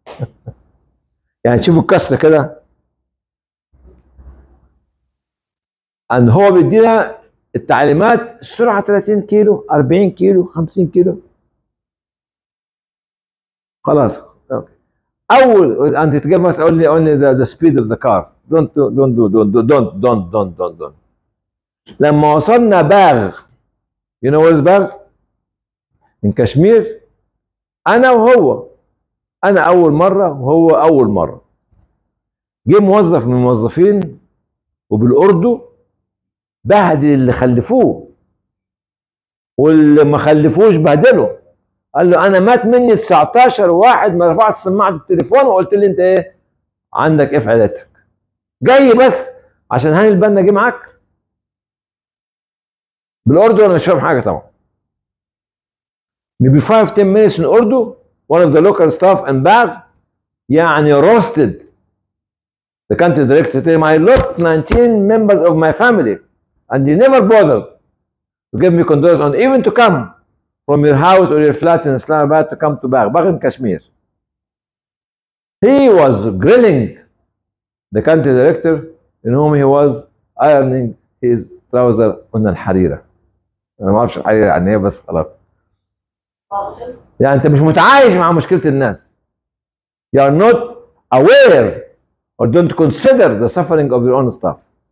يعني شوفوا الكسر كده ان هو بيدينا التعليمات السرعه 30 كيلو 40 كيلو 50 كيلو خلاص اوكي اول انت تجيب مثلا only only the, the speed of the car don't do- don't do don't do don't don't don't don't don't لما وصلنا باغ you know where is باغ من كشمير انا وهو انا اول مره وهو اول مره جه موظف من الموظفين وبالاردو بهدل اللي خلفوه واللي ما خلفوش بهدله قال له انا مات مني 19 واحد ما رفعت سماعه التليفون وقلت لي انت ايه عندك ايه في عيلتك جاي بس عشان هاني البنا جه معاك بالاردو انا مش فاهم حاجه طبعا maybe 5 10 minutes in Urdu one of the local staff in Bag يعني roasted the country director told him I lost 19 members of my family and you never bothered to give me condolences on even to come from your house or your flat in Islamabad to come to Bag, Bag in Kashmir. He was grilling the country director in whom he was ironing his trouser on الحريرة. أنا ما أعرفش الحريرة يعني إيه بس خلاص. فاصل يعني انت مش متعايش مع مشكله الناس you are not aware or don't consider the suffering of your own staff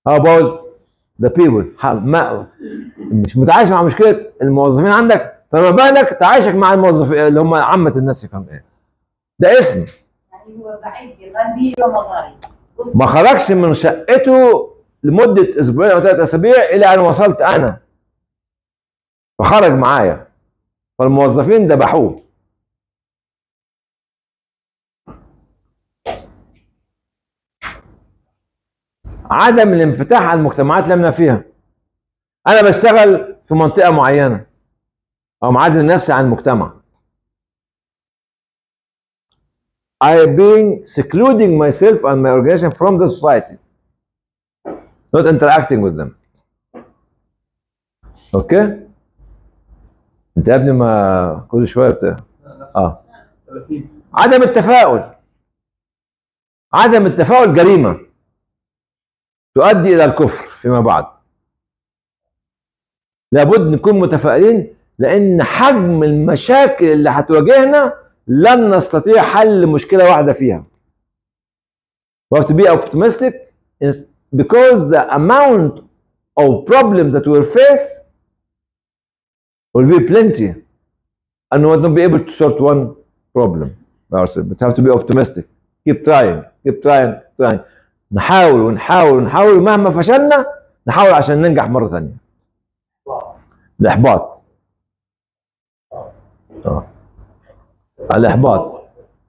how about the people ح- ما مش متعايش مع مشكله الموظفين عندك فما بالك تعايشك مع الموظفين اللي هم عامه الناس كمان ايه ده اسم يعني هو بعيد قلبي ومغاري ما خرجش من شقته لمده اسبوعين او ثلاث اسابيع الى ان وصلت انا فخرج معايا فالموظفين ذبحوه عدم الانفتاح على المجتمعات اللي احنا فيها انا بشتغل في منطقه معينه او معزل نفسي عن المجتمع I being secluding myself and my organization from the society not interacting with them اوكي انت يا ابني ما كل شويه بت... اه عدم التفاؤل عدم التفاؤل جريمه تؤدي الى الكفر فيما بعد لابد نكون متفائلين لان حجم المشاكل اللي هتواجهنا لن نستطيع حل مشكله واحده فيها We have to be optimistic is- because the amount of problem that we will face will be plenty and we will not be able to sort one problem by ourselves. But have to be optimistic. Keep trying, keep trying, trying. نحاول ونحاول ونحاول مهما فشلنا نحاول عشان ننجح مرة ثانية. الإحباط. آه. الإحباط.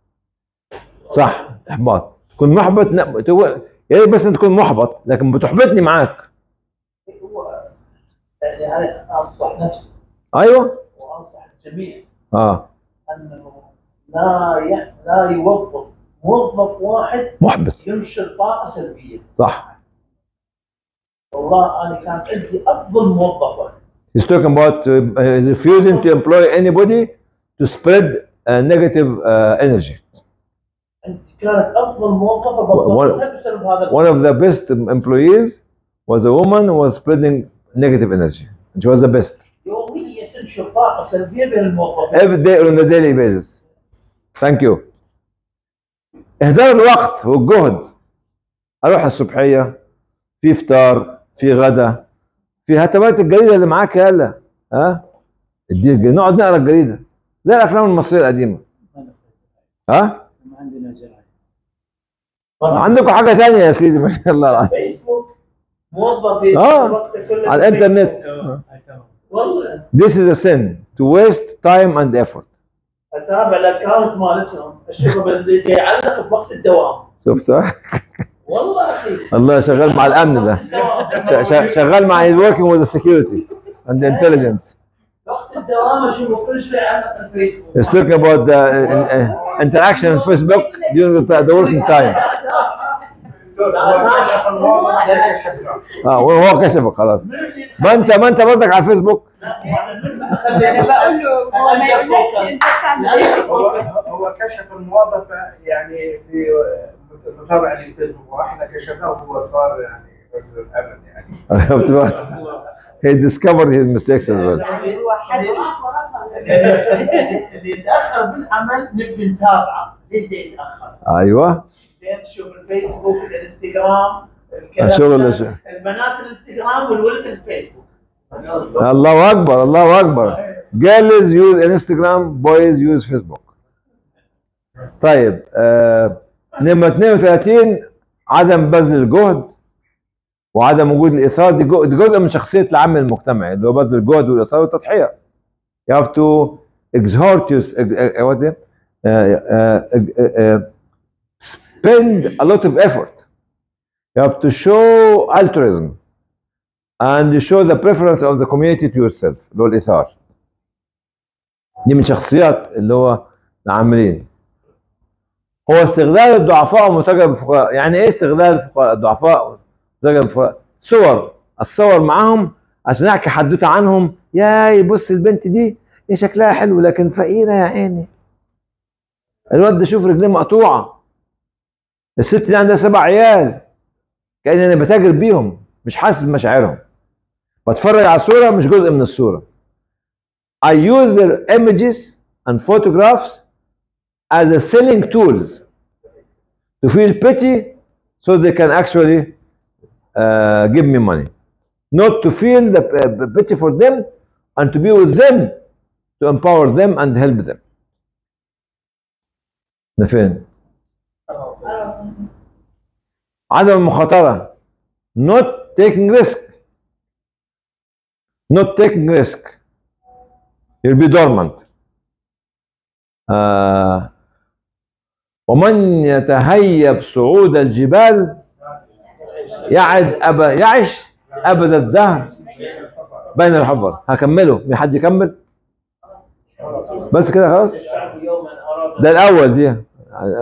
صح إحباط. تكون محبط لا تو- يا ريت بس أنت تكون محبط لكن بتحبطني معاك. هو يعني انا انصح نفسي أيوه وانصح الجميع آه انه لا ي... لا يوظف موظف واحد محبط ينشر طاقه سلبيه صح. والله انا كان عندي افضل موظفه He's talking about uh, he's refusing to employ anybody to spread uh, negative uh, energy. عندي كانت افضل موظفه و- بطلتها بسبب هذا One of the best employees was a woman who was spreading negative energy. She was the best. يوميا تنشر طاقه سلبيه بين الموظفين Every day on a daily basis. Thank you. إهدار الوقت والجهد. أروح الصبحية في فطار في غدا في هتبات الجريدة اللي معاك يلا ها ادي الجريدة نقعد نقرا الجريدة زي الأفلام المصرية القديمة ها ما عندنا جرائم عندكم حاجة تانية يا سيدي ما شاء الله العظيم فيسبوك موظفين آه. وقته كله على في الإنترنت. فيسبوك. والله This is a sin to waste time and effort. اتابع الاكونت مالتهم اشوفه اللي يعلق بوقت الدوام شفت والله اخي الله شغال مع الأمن ده ش- ش- شغال مع he's working with the security and the intelligence. وقت الدوام اشوفه كل شوي يعلق الفيسبوك He's talking about the uh, uh, interaction on Facebook during the, the working time. هو كشف الموضوع ده كشفنا اه وهو كشفك خلاص ما انت ما انت برضك على الفيسبوك خليني بقول له هو ما يقولكش انت بتعمل ايه هو هو كشف الموظف يعني في متابعه للفيسبوك واحنا كشفناه وهو صار يعني رجل الامن يعني he discovered his mistakes as well. يعني هو حد اللي يتاخر بالعمل نبي نتابعه ليش ده يتاخر؟ ايوه زين تشوف الفيسبوك الانستغرام الكلام الشغل ده، اللي- البنات الانستغرام والولد الفيسبوك الله اكبر الله اكبر girls use Instagram boys use Facebook طيب آه نمرة 32 عدم بذل الجهد وعدم وجود الاثار دي جو- دي جزء من شخصيه العامل المجتمعي اللي هو بذل الجهد والاثار والتضحيه you have to exhort you uh, what is it? Uh, uh, uh, uh, spend a lot of effort you have to show altruism and you show the preference of the community to yourself اللي هو الاثار دي من شخصيات اللي هو العاملين هو استغلال الضعفاء ومتاجرة بالفقراء يعني ايه استغلال الفقراء الضعفاء ومتاجرة بالفقراء صور الصور معاهم عشان احكي حدوته عنهم يا بص البنت دي هي شكلها حلو لكن فقيره يا عيني الواد ده شوف رجليه مقطوعه الست دي عندها سبع عيال كأن انا بتاجر بيهم مش حاسس بمشاعرهم بتفرج على الصوره مش جزء من الصوره I use their images and photographs as a selling tools to feel pity so they can actually uh, give me money. Not to feel the uh, pity for them and to be with them to empower them and help them. ده فين؟ عدم المخاطرة not taking risk not taking risk you'll be dormant آه ومن يتهيب صعود الجبال يعد أبا يعش أبد الدهر بين الحفر هكمله في حد يكمل بس كده خلاص الشعب يوما اراد ده الأول دي آه،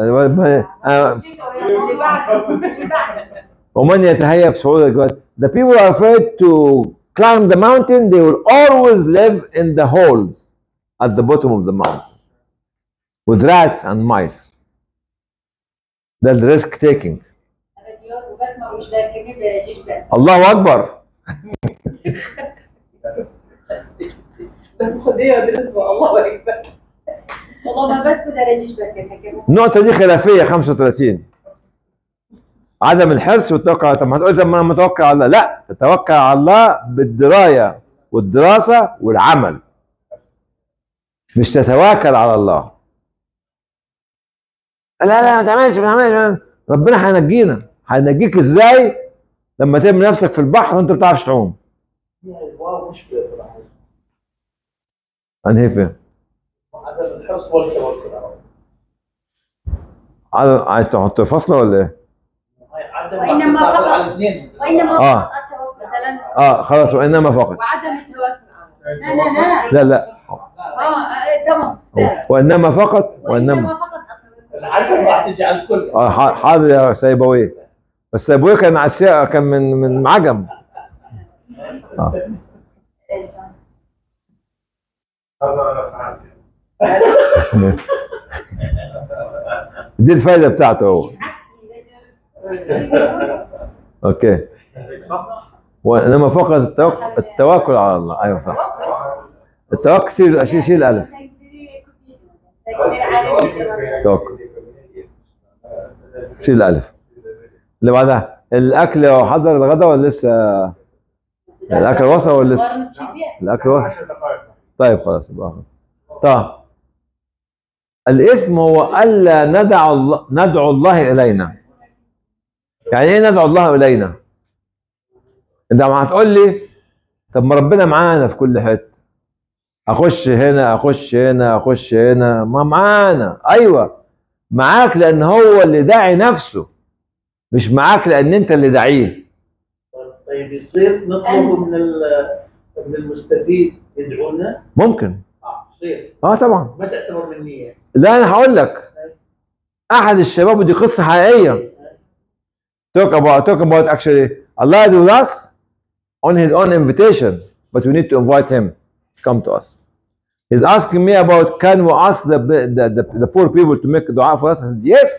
اللي بعده اللي بعده ومن يتهيب صعود الجبال the people are afraid to climb the mountain they will always live in the holes at the bottom of the mountain with rats and mice ده الريسك تيكينج راديوات وبسمة ومش ده الكبير ده رجيش بقى الله اكبر بس خديها بالنسبة الله أكبر والله ما بس ده رجيش بقى كده النقطة دي خلافية 35 عدم الحرص والتوكل على طب ما هتقول طب ما انا متوكل على الله لا تتوكل على الله بالدراية والدراسة والعمل مش تتواكل على الله لا لا ما تعملش ما تعملش ربنا هينجينا هينجيك ازاي لما ترمي نفسك في البحر وانت ما بتعرفش تعوم والله مشكله صراحه انهي فين عدم الحرص والتوكل على الله عايز عايز تحط فاصلة ولا ايه؟ عدم وإنما التوكل فقط- على الاثنين وإنما آه. فقط التوكل مثلا اه خلاص وانما فقط وعدم التوكل لا لا لا لا لا اه آه، تمام لا. وانما فقط وانما وإنما فقط التوكل. العدم راح تجي على الكل اه ح- حاضر يا سيبويه بس سيبويه كان عسيا كان من من عجم آه. هذا انا فهمت دي الفائده بتاعته هو اوكي وانما فقط التوكل, التوكل على الله ايوه صح التوكل شيل شيل شيل الالف توكل شيل الالف اللي بعدها الاكل حضر الغداء ولا لسه الاكل وصل ولا لسه الاكل وصل عشر دقائق طيب خلاص يبقى طيب الاسم هو الا ندع الله ندعو الله الينا يعني ايه ندعو الله الينا انت ما هتقول لي طب ما ربنا معانا في كل حته اخش هنا اخش هنا اخش هنا ما معانا ايوه معاك لان هو اللي داعي نفسه مش معاك لان انت اللي داعيه طيب يصير نطلب من ال- من المستفيد يدعونا ممكن اه يصير اه طبعا ما تعتبر منية لا انا هقول لك احد الشباب ودي قصه حقيقيه talk about talk about actually Allah is with us on his own invitation but we need to invite him to come to us he's asking me about can we ask the the, the, the poor people to make dua for us I said yes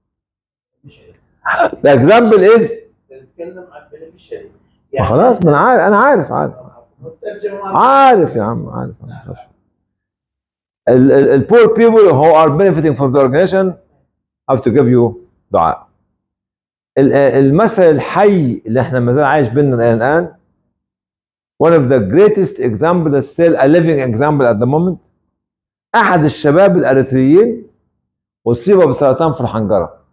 the example is نتكلم عن بني الشريف ما خلاص ما انا عارف انا عارف عارف مترجم عارف يا عم عارف عارف ال ال ال poor people who are benefiting from the organization have to give you دعاء ال- المثل الحي اللي احنا ما زال عايش بيننا الى الان one of the greatest example is still a living example at the moment احد الشباب الاريتريين اصيب بسرطان في الحنجره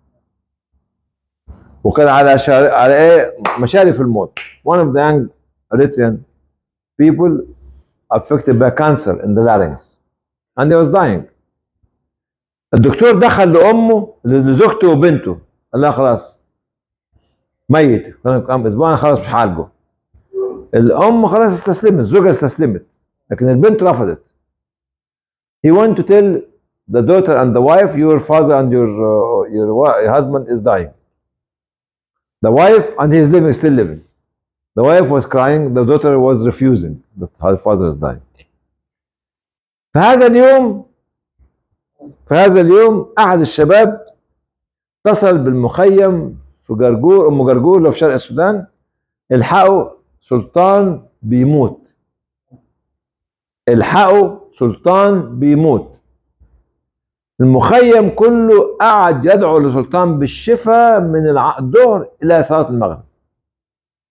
وكان على شار... على ايه مشارف الموت one of the young Eritrean people affected by cancer in the larynx and he was dying الدكتور دخل لامه لزوجته وبنته قال لها خلاص ميت كان كام اسبوع انا خلاص مش هعالجه الام خلاص استسلمت الزوجه استسلمت لكن البنت رفضت he went to tell the daughter and the wife your father and your uh, your, wa- your husband is dying the wife and he is living still living the wife was crying the daughter was refusing that her father is dying في هذا اليوم في هذا اليوم احد الشباب اتصل بالمخيم في جرجور ام جرجور اللي في شرق السودان الحقوا سلطان بيموت الحقوا سلطان بيموت المخيم كله قعد يدعو لسلطان بالشفاء من الع- الظهر الى صلاه المغرب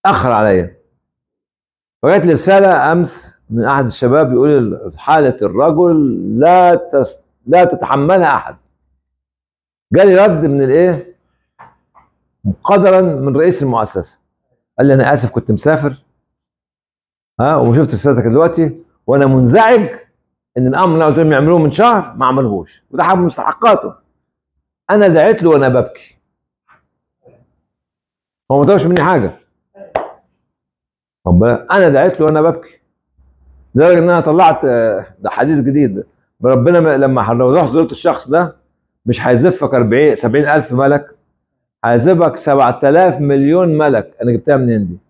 اخر عليا فجات لي رساله امس من احد الشباب يقول حاله الرجل لا تس... لا تتحملها احد جالي رد من الايه قدرا من رئيس المؤسسه قال لي انا اسف كنت مسافر ها وشفت رسالتك دلوقتي وانا منزعج ان الامر اللي أنا قلت لهم يعملوه من شهر ما عملوهوش وده حق من مستحقاته انا دعيت له وانا ببكي هو ما طلبش مني حاجه طب انا دعيت له وانا ببكي لدرجه ان انا طلعت آه، ده حديث جديد ربنا م- لما لو رحت زرت الشخص ده مش هيزفك 40 70 الف ملك هيزفك 7000 مليون ملك انا جبتها منين دي؟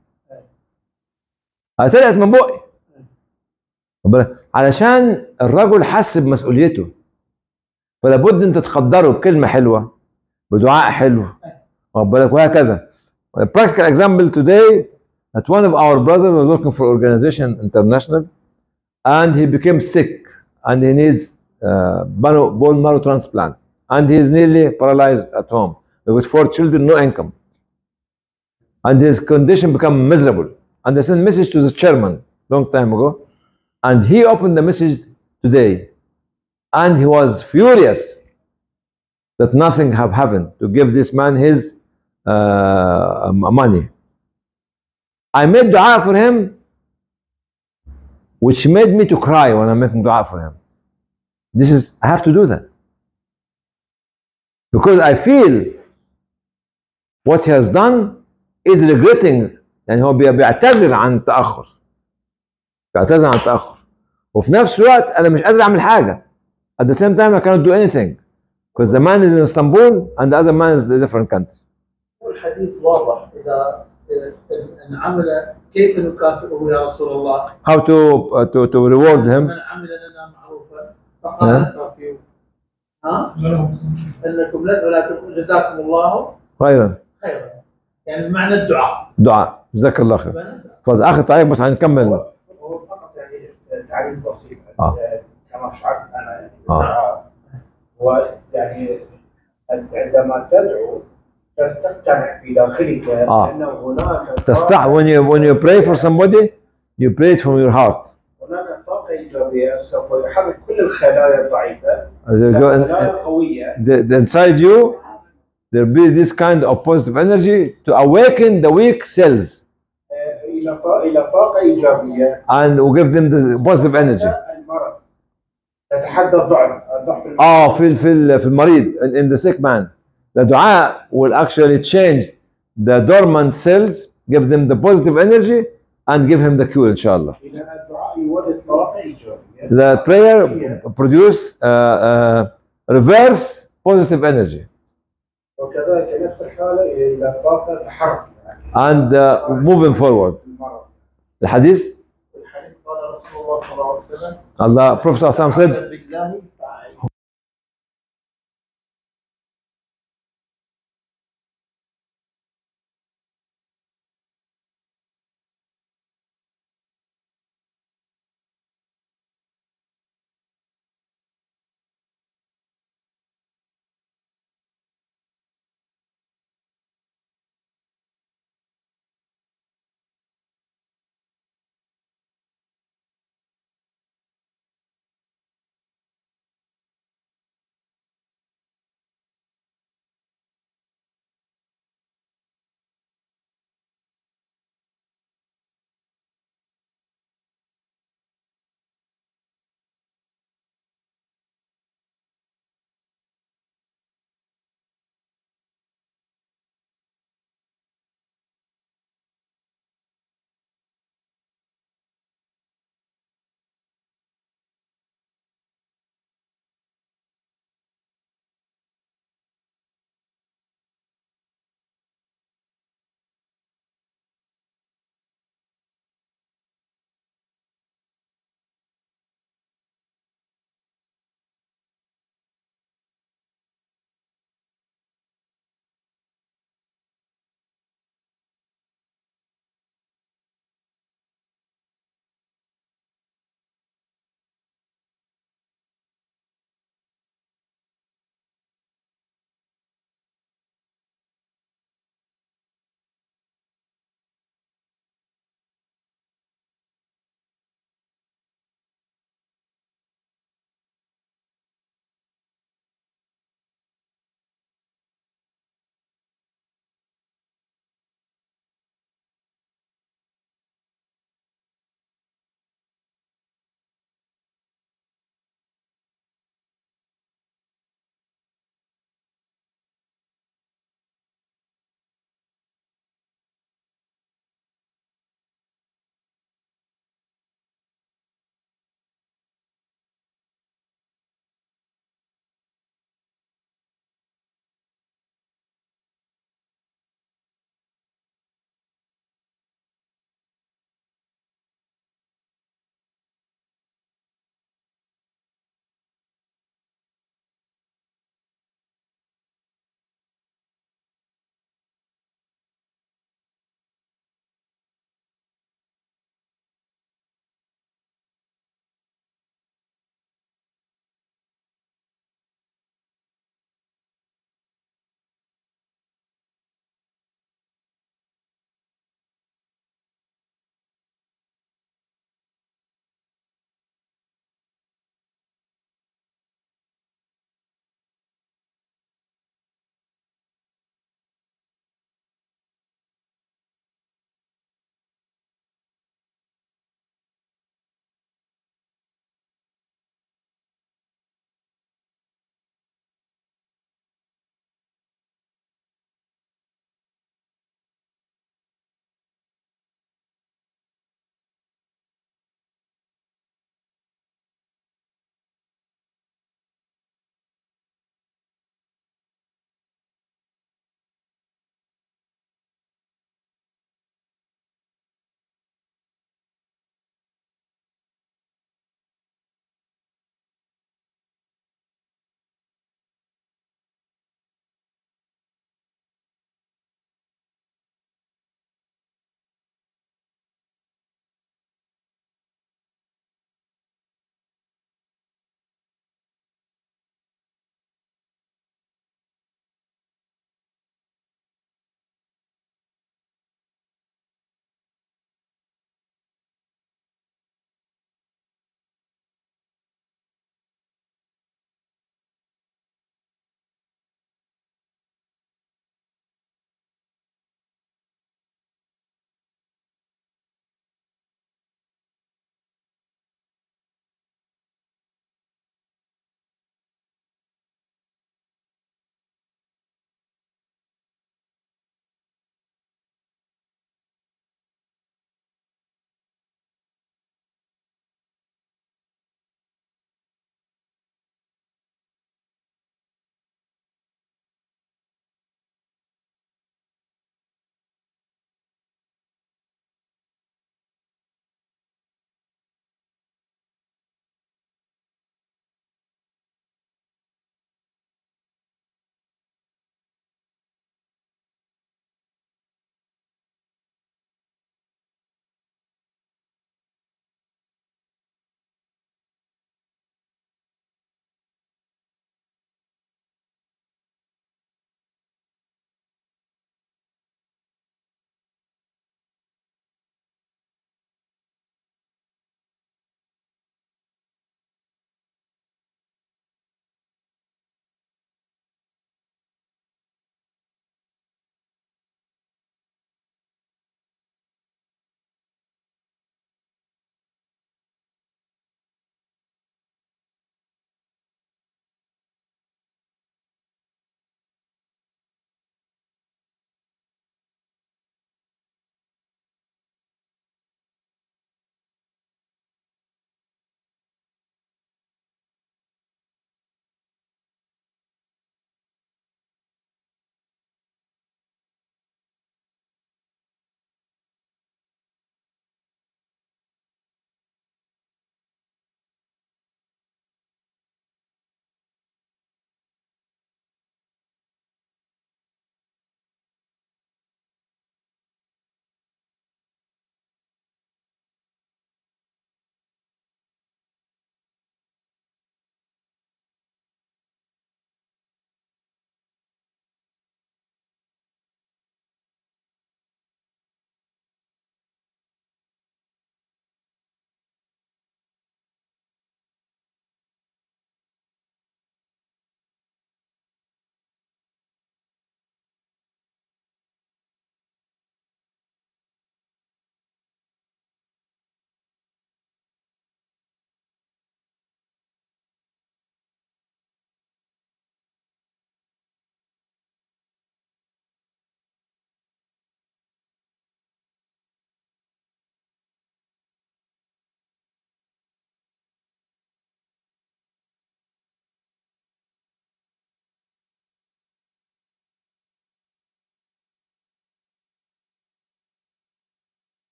طلعت من بقي واخد بالك؟ علشان الرجل حس بمسؤوليته فلا بد انت تقدره بكلمه حلوه بدعاء حلو واخد بالك وهكذا A practical example today that one of our brothers was working for organization international and he became sick and he needs uh, bone bone marrow transplant and he is nearly paralyzed at home with four children no income and his condition become miserable and they sent message to the chairman long time ago and he opened the message today and he was furious that nothing have happened to give this man his uh, money I made dua for him which made me to cry when I'm making dua for him this is I have to do that because I feel what he has done is regretting يعني هو بي- بيعتذر عن التأخر بيعتذر عن التأخر وفي نفس الوقت أنا مش قادر أعمل حاجة at the same time I cannot do anything because the man is in Istanbul and the other man is in a different country والحديث واضح اذا إن- ان عمل كيف نكافئه يا رسول الله؟ how to uh, to to reward him من عمل لنا معروفا فقال كافئوه ها؟ انكم لا ولكن جزاكم الله خيرا خيرا يعني معنى الدعاء دعاء جزاك الله خير فندعاء. تفضل اخر تعليق بس هنكمل هو فقط يعني تعريف بسيط آه. كما شعرت انا يعني آه. بالدعاء. هو يعني عندما تدعو تقتنع بداخلك آه. ان هناك تستح when you when you pray for somebody you pray it from your heart هناك طاقه ايجابيه سوف يحرك كل الخلايا الضعيفه They go in- خلايا قويه the, the inside you there be this kind of positive energy to awaken the weak cells آه، الى طا- الى طاقه ايجابيه and we give them the positive energy المرض تتحدى الضعف الضعف المرض. اه في ال- في ال- في المريض in, in the sick man the دعاء will actually change the dormant cells give them the positive energy and give him the cure ان شاء الله اذا الدعاء يولد طاقه ايجابيه the prayer produce uh, uh, reverse positive energy وكذلك نفس الحاله الى طاقه تحرك يعني and uh, moving forward المرض الحديث الحديث قال رسول الله صلى الله عليه وسلم Allah Prophet صلى الله عليه وسلم said عمل بالله